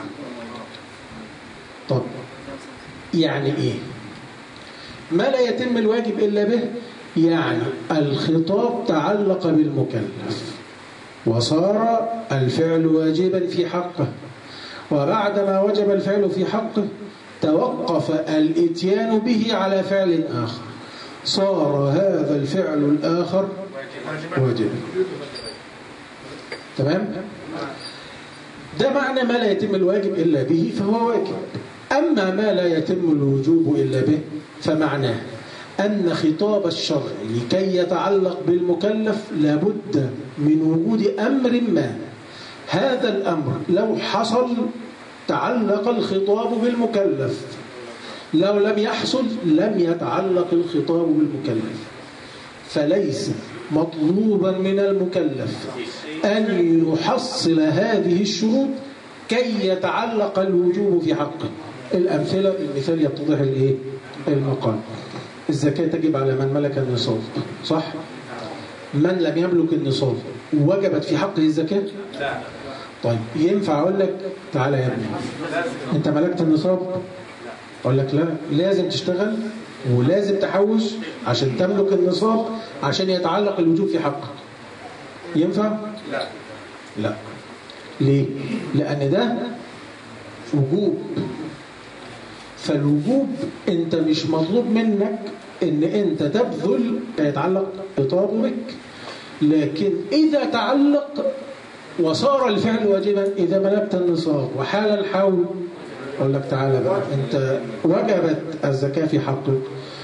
طب يعني ايه ما لا يتم الواجب الا به يعني الخطاب تعلق بالمكلف وصار الفعل واجبا في حقه وبعدما وجب الفعل في حقه توقف الاتيان به على فعل اخر صار هذا الفعل الاخر واجبا تمام ده معنى ما لا يتم الواجب إلا به فهو واجب أما ما لا يتم الوجوب إلا به فمعناه أن خطاب الشرع لكي يتعلق بالمكلف لابد من وجود أمر ما هذا الأمر لو حصل تعلق الخطاب بالمكلف لو لم يحصل لم يتعلق الخطاب بالمكلف فليس مطلوبا من المكلف أن يحصل هذه الشروط كي يتعلق الوجوب في حقه الأمثلة المثال يتضح الإيه؟ المقام الزكاة تجب على من ملك النصاب صح؟ من لم يملك النصاب وجبت في حقه الزكاة؟ لا طيب ينفع أقول لك تعالى يا ابني لازم أنت ملكت النصاب؟ أقول لك لا لازم تشتغل ولازم تحوش عشان تملك النصاب عشان يتعلق الوجوب في حقك ينفع؟ لا لا ليه؟ لأن ده وجوب فالوجوب أنت مش مطلوب منك أن أنت تبذل يتعلق خطابه بك لكن إذا تعلق وصار الفعل واجبا إذا ملكت النصاب وحال الحول أقول لك تعالى بقى أنت وجبت الزكاة في حقك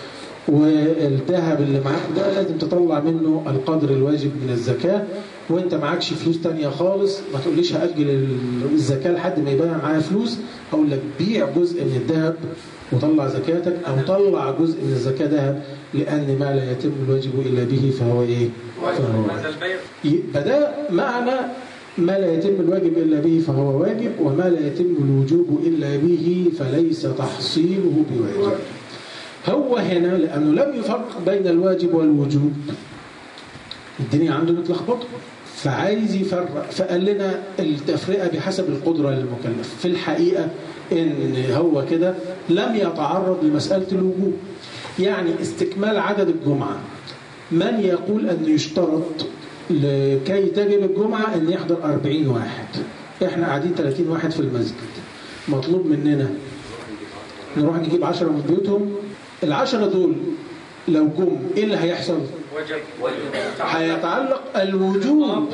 والذهب اللي معاك ده لازم تطلع منه القدر الواجب من الزكاة وانت معكش فلوس تانية خالص ما تقوليش هأجل الزكاة لحد ما يبقى معايا فلوس هقول لك بيع جزء من الذهب وطلع زكاتك او طلع جزء من الزكاة ذهب لأن ما لا يتم الواجب إلا به فهو ايه؟ فهو واجب. هذا البيع يبقى ده معنى ما لا يتم الواجب إلا به فهو واجب وما لا يتم الوجوب إلا به فليس تحصيله بواجب هو هنا لأنه لم يفرق بين الواجب والوجوب الدنيا عنده متلخبطه فعايز يفرق فقال لنا التفرقة بحسب القدرة للمكلف في الحقيقة إن هو كده لم يتعرض لمسألة الوجوب يعني استكمال عدد الجمعة من يقول أن يشترط لكي تجب الجمعة أن يحضر 40 واحد إحنا قاعدين 30 واحد في المسجد مطلوب مننا نروح نجيب 10 من بيوتهم العشرة دول لو جم إيه اللي هيحصل؟ وجب هيتعلق الوجوب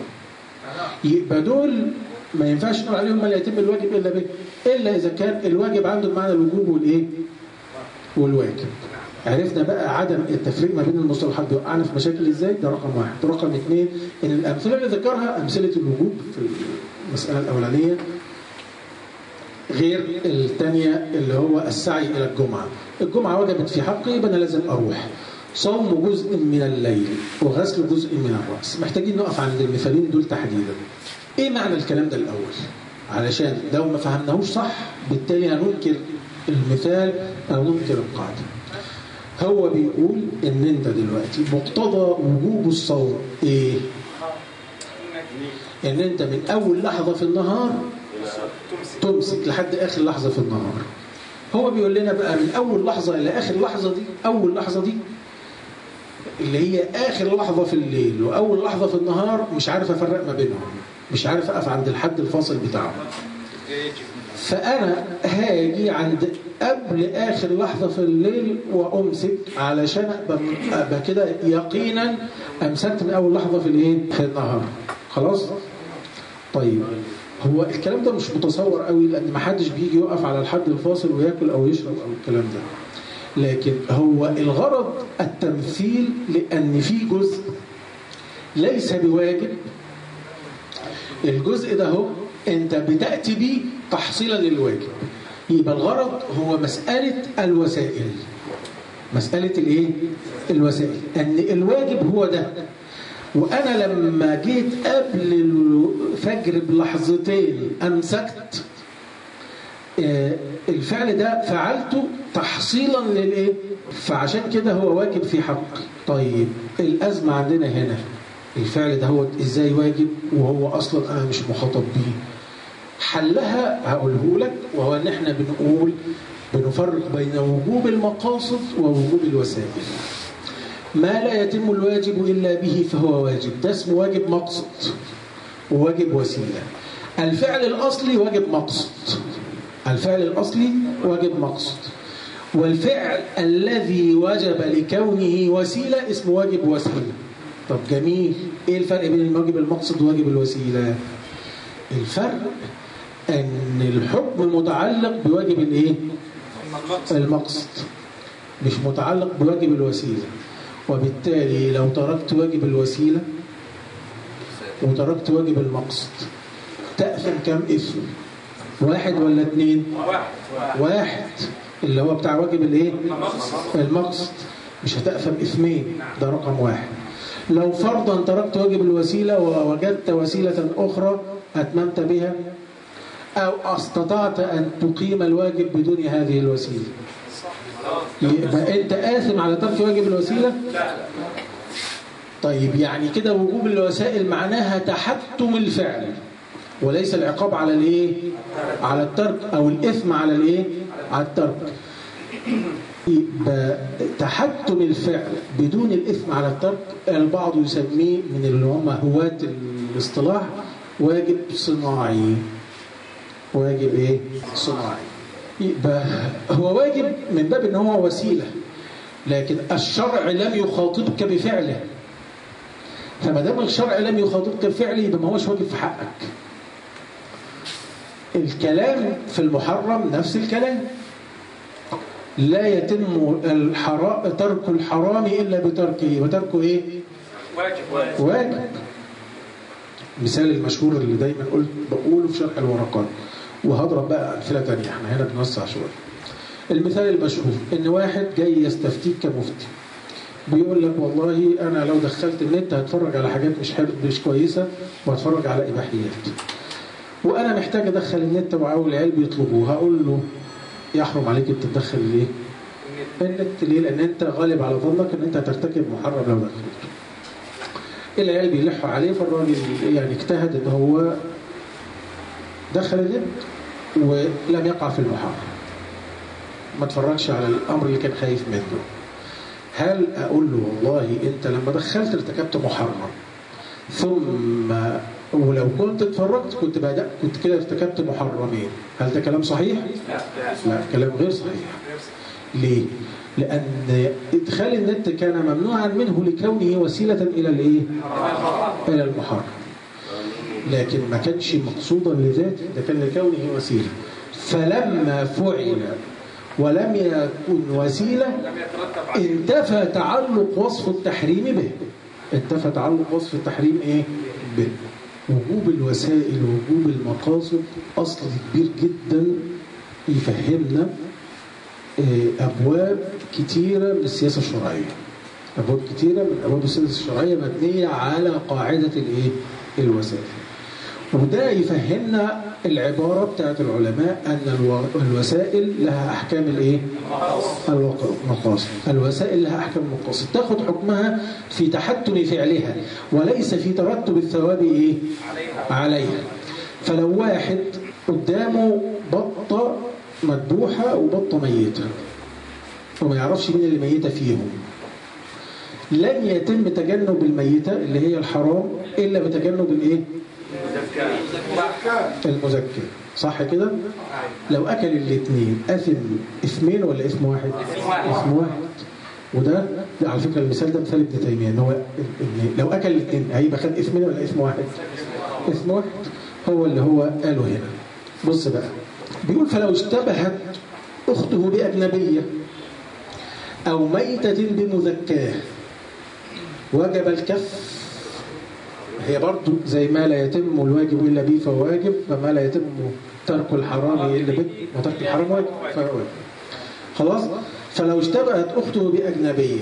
يبقى دول ما ينفعش نقول عليهم ما لا يتم الواجب الا به الا اذا كان الواجب عنده بمعنى الوجوب والايه والواجب عرفنا بقى عدم التفريق ما بين المصطلحات بيوقعنا في مشاكل ازاي ده رقم واحد رقم اثنين ان الامثله اللي ذكرها امثله الوجوب في المساله الاولانيه غير الثانيه اللي هو السعي الى الجمعه الجمعه وجبت في حقي يبقى انا لازم اروح صوم جزء من الليل وغسل جزء من الرأس محتاجين نقف عند المثالين دول تحديدا ايه معنى الكلام ده الاول علشان لو ما فهمناهوش صح بالتالي هننكر المثال او ننكر القاعده هو بيقول ان انت دلوقتي مقتضى وجوب الصوم ايه ان انت من اول لحظه في النهار تمسك لحد اخر لحظه في النهار هو بيقول لنا بقى من اول لحظه الى اخر لحظه دي اول لحظه دي اللي هي اخر لحظه في الليل واول لحظه في النهار مش عارف افرق ما بينهم مش عارف اقف عند الحد الفاصل بتاعهم يجب فانا هاجي عند قبل اخر لحظه في الليل وامسك علشان ابقى أبقى كده يقينا امسكت من اول لحظه في الايه في النهار خلاص طيب هو الكلام ده مش متصور قوي لان ما حدش بيجي يقف على الحد الفاصل وياكل او يشرب او الكلام ده لكن هو الغرض التمثيل لان في جزء ليس بواجب الجزء ده هو انت بتاتي بيه تحصيلا للواجب يبقى الغرض هو مساله الوسائل مساله الايه الوسائل ان الواجب هو ده وانا لما جيت قبل الفجر بلحظتين امسكت آه، الفعل ده فعلته تحصيلا للايه فعشان كده هو واجب في حق طيب الازمه عندنا هنا الفعل ده هو ازاي واجب وهو اصلا انا مش مخاطب بيه حلها هقوله لك وهو ان احنا بنقول بنفرق بين وجوب المقاصد ووجوب الوسائل ما لا يتم الواجب الا به فهو واجب ده اسمه واجب مقصد وواجب وسيله الفعل الاصلي واجب مقصد الفعل الاصلي واجب مقصد والفعل الذي وجب لكونه وسيله اسمه واجب وسيله طب جميل ايه الفرق بين الواجب المقصد وواجب الوسيله الفرق ان الحكم متعلق بواجب الايه المقصد مش متعلق بواجب الوسيله وبالتالي لو تركت واجب الوسيله وتركت واجب المقصد تأثم كم اسم واحد ولا اثنين واحد واحد اللي هو بتاع واجب الايه المقصد مش هتأثم اثنين ده رقم واحد لو فرضا تركت واجب الوسيلة ووجدت وسيلة أخرى أتممت بها أو استطعت أن تقيم الواجب بدون هذه الوسيلة يبقى أنت آثم على ترك واجب الوسيلة طيب يعني كده وجوب الوسائل معناها تحتم الفعل وليس العقاب على الايه على الترك او الاثم على الايه على الترك يبقى تحتم الفعل بدون الاثم على الترك البعض يسميه من اللي هم هواة الاصطلاح واجب صناعي واجب ايه صناعي يبقى هو واجب من باب ان هو وسيله لكن الشرع لم يخاطبك بفعله فما دام الشرع لم يخاطبك بفعله يبقى ما هوش واجب في حقك الكلام في المحرم نفس الكلام لا يتم الحرام ترك الحرام إلا بتركه وتركه إيه؟ واجب واجب مثال المشهور اللي دايما قلت بقوله في شرح الورقات وهضرب بقى أمثلة تانية احنا هنا بنوسع شوية المثال المشهور إن واحد جاي يستفتيك كمفتي بيقول لك والله أنا لو دخلت النت هتفرج على حاجات مش حلو مش كويسة وهتفرج على إباحيات وأنا محتاج أدخل النت وعاول العيال بيطلبوه هقول له يحرم عليك أنت تدخل ليه؟ النت ليه؟ لأن أنت غالب على ظنك إن أنت هترتكب محرم لو دخلته العيال بيلحوا عليه فالراجل يعني اجتهد ان هو دخل النت ولم يقع في المحرم ما اتفرجش على الامر اللي كان خايف منه هل اقول له والله انت لما دخلت ارتكبت محرم ثم ولو كنت اتفرجت كنت بدأ كنت كده ارتكبت محرمين هل ده كلام صحيح؟ لا كلام غير صحيح ليه؟ لأن إدخال النت كان ممنوعا منه لكونه وسيلة إلى الإيه؟ إلى المحرم لكن ما كانش مقصودا لذاته ده كان لكونه وسيلة فلما فعل ولم يكن وسيلة لم يترتب عليه انتفى تعلق وصف التحريم به انتفى تعلق وصف التحريم ايه به وجوب الوسائل وجوب المقاصد اصل كبير جدا يفهمنا آه، ابواب كتيره من السياسه الشرعيه ابواب كتيره من ابواب السياسه الشرعيه مبنيه على قاعده الايه الوسائل وده يفهمنا العباره بتاعت العلماء ان الو- الوسائل لها احكام الايه المقاصد الوسائل لها احكام المقاصد تاخد حكمها في تحتم فعلها وليس في ترتب الثواب ايه عليها فلو واحد قدامه بطه مذبوحه وبطه ميته وما يعرفش مين اللي ميته فيهم لن يتم تجنب الميته اللي هي الحرام الا بتجنب الايه المزكي صح كده لو اكل الاثنين اثم اثمين ولا اثم واحد واحد. اثم واحد وده ده على فكره المثال ده مثال ابن تيميه ان هو إن لو اكل الاثنين هيبقى خد اثمين ولا اثم واحد اثم واحد هو اللي هو قاله هنا بص بقى بيقول فلو اشتبهت اخته باجنبيه او ميته بمزكاه وجب الكف هي برضو زي ما لا يتم الواجب إلا به فهو واجب فما لا يتم ترك الحرام إلا به وترك الحرام واجب فهو واجب خلاص فلو اشتبهت أخته بأجنبية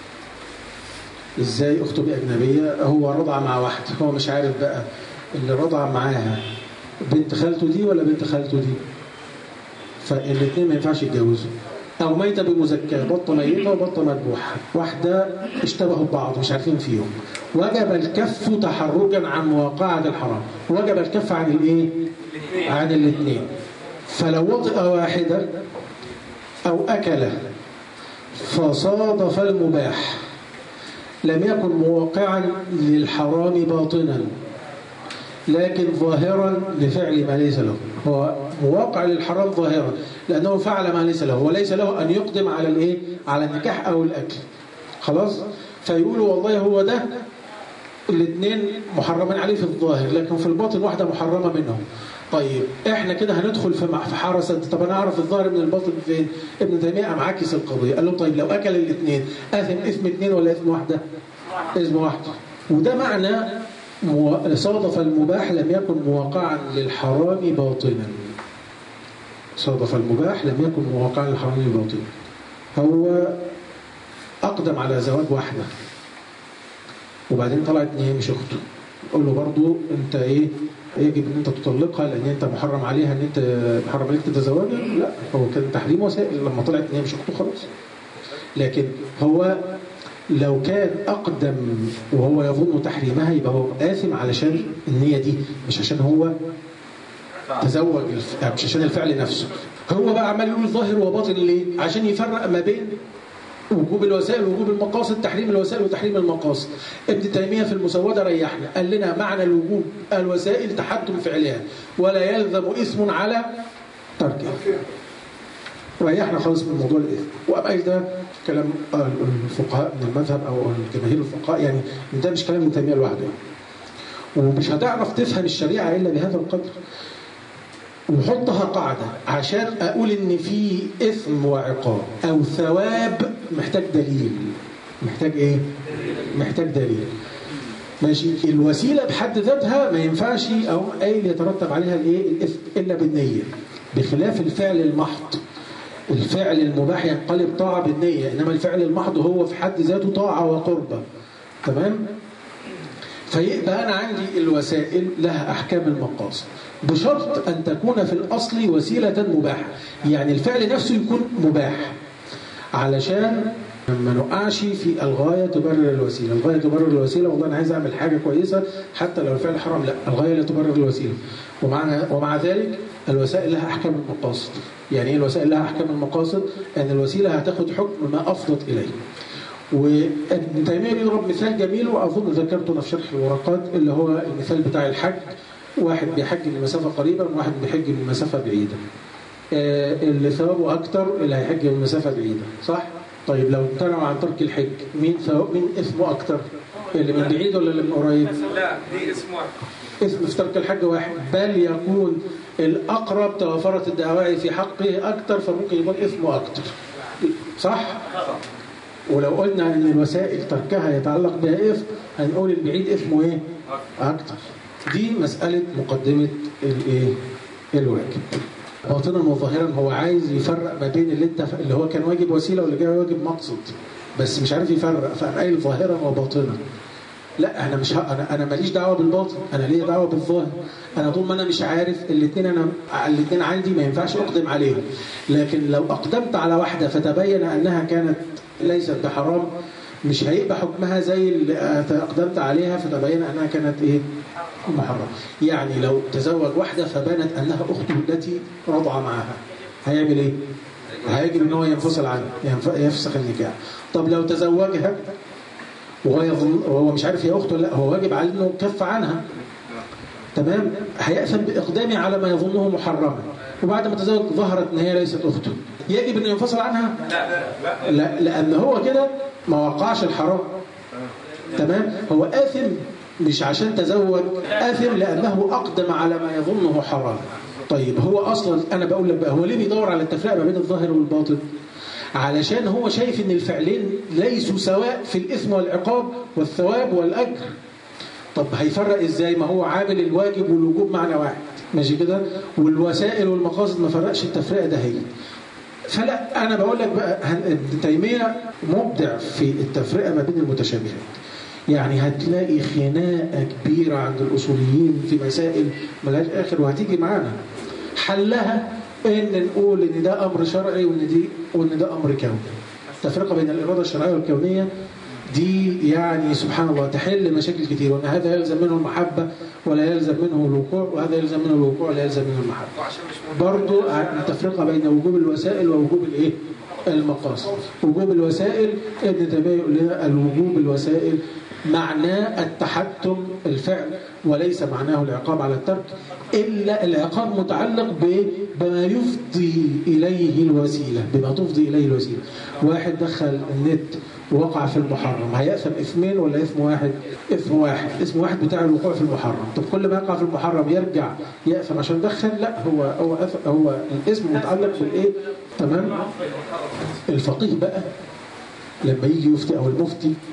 إزاي أخته بأجنبية هو رضع مع واحدة هو مش عارف بقى اللي رضع معاها بنت خالته دي ولا بنت خالته دي فالاثنين ما ينفعش يتجوزوا أو ميتة بمزكاة بطة ميتة وبطة مذبوحة واحدة اشتبهوا ببعض مش عارفين فيهم وجب الكف تحرجا عن مواقعة الحرام وجب الكف عن الايه عن الاثنين فلو وطئ واحدة أو أكل فصادف المباح لم يكن موقعا للحرام باطنا لكن ظاهرا لفعل ما ليس له هو مواقع للحرام ظاهرا لأنه فعل ما ليس له وليس له أن يقدم على الإيه على النكاح أو الأكل خلاص فيقولوا والله هو ده الاثنين محرمين عليه في الظاهر لكن في الباطن واحدة محرمة منهم طيب احنا كده هندخل في مع- في حرسة طب انا اعرف الظاهر من الباطن فين ابن تيمية قام عاكس القضية قال له طيب لو اكل الاثنين اثم اثم اثنين ولا اثم واحدة اثم واحدة وده معنى مو- صادف المباح لم يكن موقعا للحرام باطنا صادف المباح لم يكن موقعا للحرام باطنا هو أقدم على زواج واحدة وبعدين طلعت إن هي مش أخته قول له برضو أنت إيه يجب ان انت تطلقها لان انت محرم عليها ان انت محرم عليك تتزوجها لا هو كان تحريم وسائل لما طلعت ان هي مش اخته خلاص لكن هو لو كان أقدم وهو يظن تحريمها يبقى هو آثم علشان النية دي مش عشان هو تزوج الف... يعني مش عشان الفعل نفسه هو بقى عمال يقول ظاهر وباطن ليه؟ عشان يفرق ما بين وجوب الوسائل ووجوب المقاصد تحريم الوسائل وتحريم المقاصد ابن تيمية في المسودة ريحنا قال لنا معنى الوجوب الوسائل تحتم فعلها ولا يلزم إثم على تركها ريحنا خالص من موضوع الإثم وأبقى ده كلام الفقهاء من المذهب أو الجماهير الفقهاء يعني ده مش كلام ابن تيمية لوحده ومش هتعرف تفهم الشريعة إلا بهذا القدر وحطها قاعدة عشان أقول إن في إثم وعقاب أو ثواب محتاج دليل محتاج إيه؟ محتاج دليل ماشي الوسيلة بحد ذاتها ما ينفعش أو أي يترتب عليها الإيه؟ الإثم إلا بالنية بخلاف الفعل المحض الفعل المباح ينقلب طاعة بالنية إنما الفعل المحض هو في حد ذاته طاعة وقربة تمام؟ فيبقى أنا عندي الوسائل لها أحكام المقاصد بشرط أن تكون في الأصل وسيلة مباحة يعني الفعل نفسه يكون مباح علشان ما نقعش في الغاية تبرر الوسيلة الغاية تبرر الوسيلة والله أنا عايز أعمل حاجة كويسة حتى لو الفعل حرام لا الغاية لا تبرر الوسيلة ومع, ومع ذلك الوسائل لها أحكام المقاصد يعني إيه الوسائل لها أحكام المقاصد أن الوسيلة هتاخد حكم ما أفضت إليه وابن تيمية بيضرب مثال جميل وأظن ذكرته في شرح الورقات اللي هو المثال بتاع الحج واحد بيحج من مسافة قريبة وواحد بيحج من مسافة بعيدة آه اللي ثوابه أكتر اللي هيحج من مسافة بعيدة صح؟ طيب لو امتنعوا عن ترك الحج مين ثواب مين اسمه أكتر؟ اللي من بعيد ولا اللي من قريب؟ لا دي اسم واحد اسم في ترك الحج واحد بل يكون الأقرب توافرت الدواعي في حقه أكتر فممكن يكون اسمه أكتر صح؟ ولو قلنا ان الوسائل تركها يتعلق بها اثم هنقول البعيد اسمه ايه اكتر دي مسألة مقدمة الايه الواجب باطنا وظاهرا هو عايز يفرق ما بين اللي انت اللي هو كان واجب وسيلة واللي جاي واجب مقصد بس مش عارف يفرق فقام قايل ظاهرا وباطنا لا انا مش ه... انا انا ماليش دعوه بالباطن انا ليا دعوه بالظاهر انا طول ما انا مش عارف الاثنين انا الاثنين عندي ما ينفعش اقدم عليهم لكن لو اقدمت على واحده فتبين انها كانت ليست بحرام مش هيبقى حكمها زي اللي اقدمت عليها فتبين انها كانت ايه محرم يعني لو تزوج واحده فبانت انها اخته التي رضع معها هيعمل ايه هيجب ان هو ينفصل عنها يفسخ النكاح طب لو تزوجها وهو يظن وهو مش عارف هي اخته لا هو واجب عليه انه كف عنها تمام هيأثم بإقدامه على ما يظنه محرما وبعد ما تزوج ظهرت ان هي ليست اخته يجب انه ينفصل عنها لا لا لا لان هو كده ما وقعش الحرام تمام هو آثم مش عشان تزوج آثم لأنه أقدم على ما يظنه حرام طيب هو أصلا أنا بقول لك بقى هو ليه بيدور على التفرقة ما بين الظاهر والباطن علشان هو شايف ان الفعلين ليسوا سواء في الإثم والعقاب والثواب والأجر طب هيفرق ازاي ما هو عامل الواجب والوجوب معنى واحد ماشي كده والوسائل والمقاصد ما فرقش التفرقة ده هي فلا أنا بقول لك بقى ابن تيمية مبدع في التفرقة ما بين المتشابهات يعني هتلاقي خناقة كبيرة عند الأصوليين في مسائل ملهاش آخر وهتيجي معانا حلها إن نقول إن ده أمر شرعي وإن دي وإن ده أمر كوني التفرقة بين الإرادة الشرعية والكونية دي يعني سبحان الله تحل مشاكل كتير وأن هذا يلزم منه المحبة ولا يلزم منه الوقوع وهذا يلزم منه الوقوع ولا يلزم منه المحبة وعشان مش مهم. برضو التفرقة بين وجوب الوسائل ووجوب الايه المقاصد وجوب الوسائل ابن تيمية يقول لنا الوجوب الوسائل معناه التحتم الفعل وليس معناه العقاب على الترك إلا العقاب متعلق ب- بما يفضي إليه الوسيلة بما تفضي إليه الوسيلة واحد دخل النت ووقع في المحرم هيأثم اثمين ولا اثم واحد اثم واحد اسم واحد بتاع الوقوع في المحرم طب كل ما يقع في المحرم يرجع يأثم عشان دخل لا هو هو أث- هو الاسم متعلق بالايه تمام الفقيه بقى لما يجي يفتي او المفتي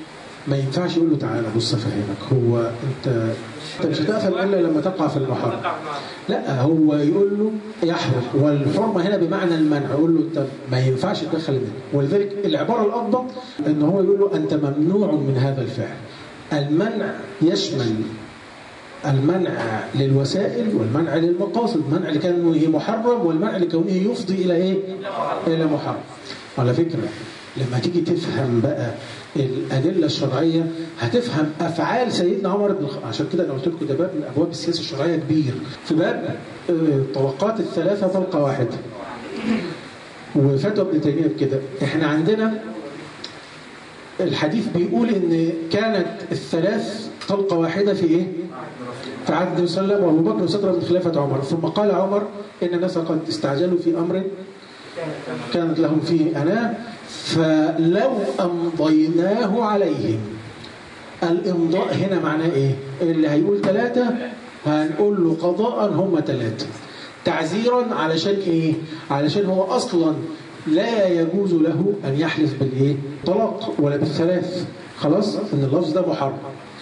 ما ينفعش يقول له تعالى بص افهمك هو انت انت مش هتفهم الا لما تقع في المحرم تقع معه. لا هو يقول له يحرم والحرمه هنا بمعنى المنع يقول له انت ما ينفعش تدخل منه ولذلك العباره الافضل ان هو يقول له انت ممنوع من هذا الفعل المنع يشمل المنع للوسائل والمنع للمقاصد المنع لكونه محرم والمنع لكونه يفضي الى ايه الى محرم على فكره لما تيجي تفهم بقى الادله الشرعيه هتفهم افعال سيدنا عمر بن الخطاب عشان كده انا قلت لكم ده باب من ابواب السياسه الشرعيه كبير في باب آه، طبقات الثلاثه طلقه واحده وفتوى ابن تيميه بكده احنا عندنا الحديث بيقول ان كانت الثلاث طلقه واحده في ايه؟ في عهد النبي صلى الله عليه وسلم وابو بكر وستر من خلافه عمر ثم قال عمر ان الناس قد استعجلوا في امر كانت لهم فيه أناة فلو أمضيناه عليهم الإمضاء هنا معناه إيه؟ اللي هيقول ثلاثة هنقول له قضاء هم ثلاثة تعزيرا علشان إيه؟ علشان هو أصلا لا يجوز له أن يحلف بالإيه؟ طلاق ولا بالثلاث خلاص؟ إن اللفظ ده محرم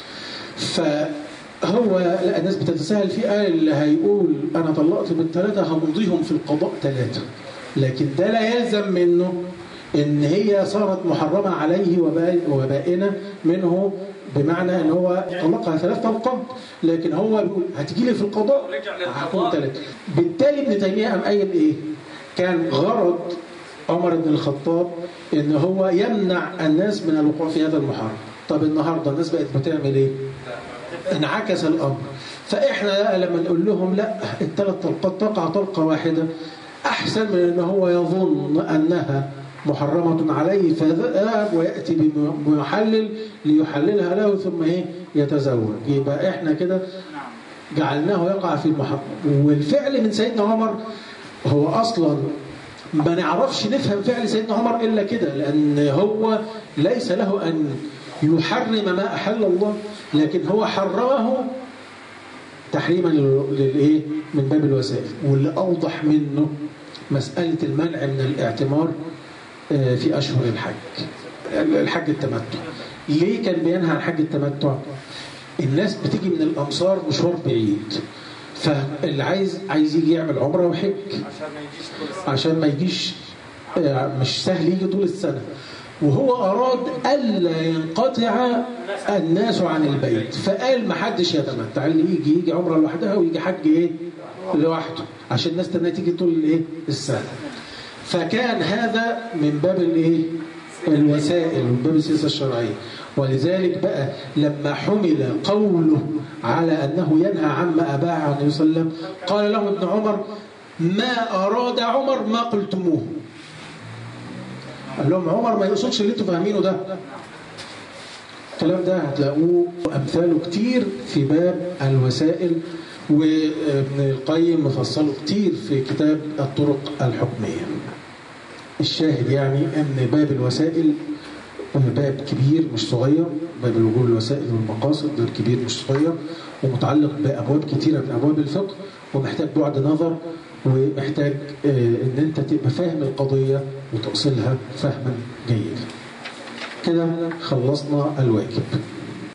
فهو لا الناس بتتساهل فيه قال اللي هيقول أنا طلقت بالثلاثة همضيهم في القضاء ثلاثة لكن ده لا يلزم منه ان هي صارت محرمة عليه وبا- وبائنة منه بمعنى ان هو طلقها ثلاث طلقات لكن هو بيقول هتجي لي في القضاء ورجع للقضاء. هكون ثلاثة بالتالي ابن تيمية قام قايل ايه كان غرض عمر بن الخطاب ان هو يمنع الناس من الوقوع في هذا المحرم طب النهارده الناس بقت بتعمل ايه انعكس الامر فاحنا بقى لما نقول لهم لا الثلاث طلقات تقع طلقه واحده احسن من ان هو يظن انها محرمة عليه فذهب ويأتي بمحلل ليحللها له ثم ايه يتزوج يبقى احنا كده جعلناه يقع في المحرم والفعل من سيدنا عمر هو اصلا ما نعرفش نفهم فعل سيدنا عمر الا كده لان هو ليس له ان يحرم ما احل الله لكن هو حرمه تحريما لل- للايه من باب الوسائل واللي اوضح منه مساله المنع من الاعتمار آه، في اشهر الحج الحج التمتع ليه كان بينهى عن حج التمتع الناس بتيجي من الامصار مشوار بعيد فاللي عايز عايز يجي يعمل عمره وحج عشان ما يجيش كل سنة عشان ما يجيش آه، مش سهل يجي طول السنة وهو أراد ألا ينقطع الناس عن البيت فقال ما حدش يتمتع اللي يجي يجي عمرة لوحدها ويجي حج إيه لوحده عشان الناس تانية تيجي طول الإيه السنة فكان هذا من باب الإيه الوسائل من باب السياسة الشرعية ولذلك بقى لما حمل قوله على أنه ينهى عما أباح عن النبي صلى الله عليه وسلم قال له ابن عمر ما أراد عمر ما قلتموه قال لهم عمر ما يقصدش اللي انتوا فاهمينه ده الكلام ده هتلاقوه أمثاله كتير في باب الوسائل وابن القيم مفصله كتير في كتاب الطرق الحكمية الشاهد يعني أن باب الوسائل باب كبير مش صغير باب الوجوه الوسائل والمقاصد باب كبير مش صغير ومتعلق بأبواب كتيرة من أبواب الفقه ومحتاج بعد نظر ومحتاج آه، ان انت تبقى فاهم القضية وتأصلها فهما جيدا كده خلصنا الواجب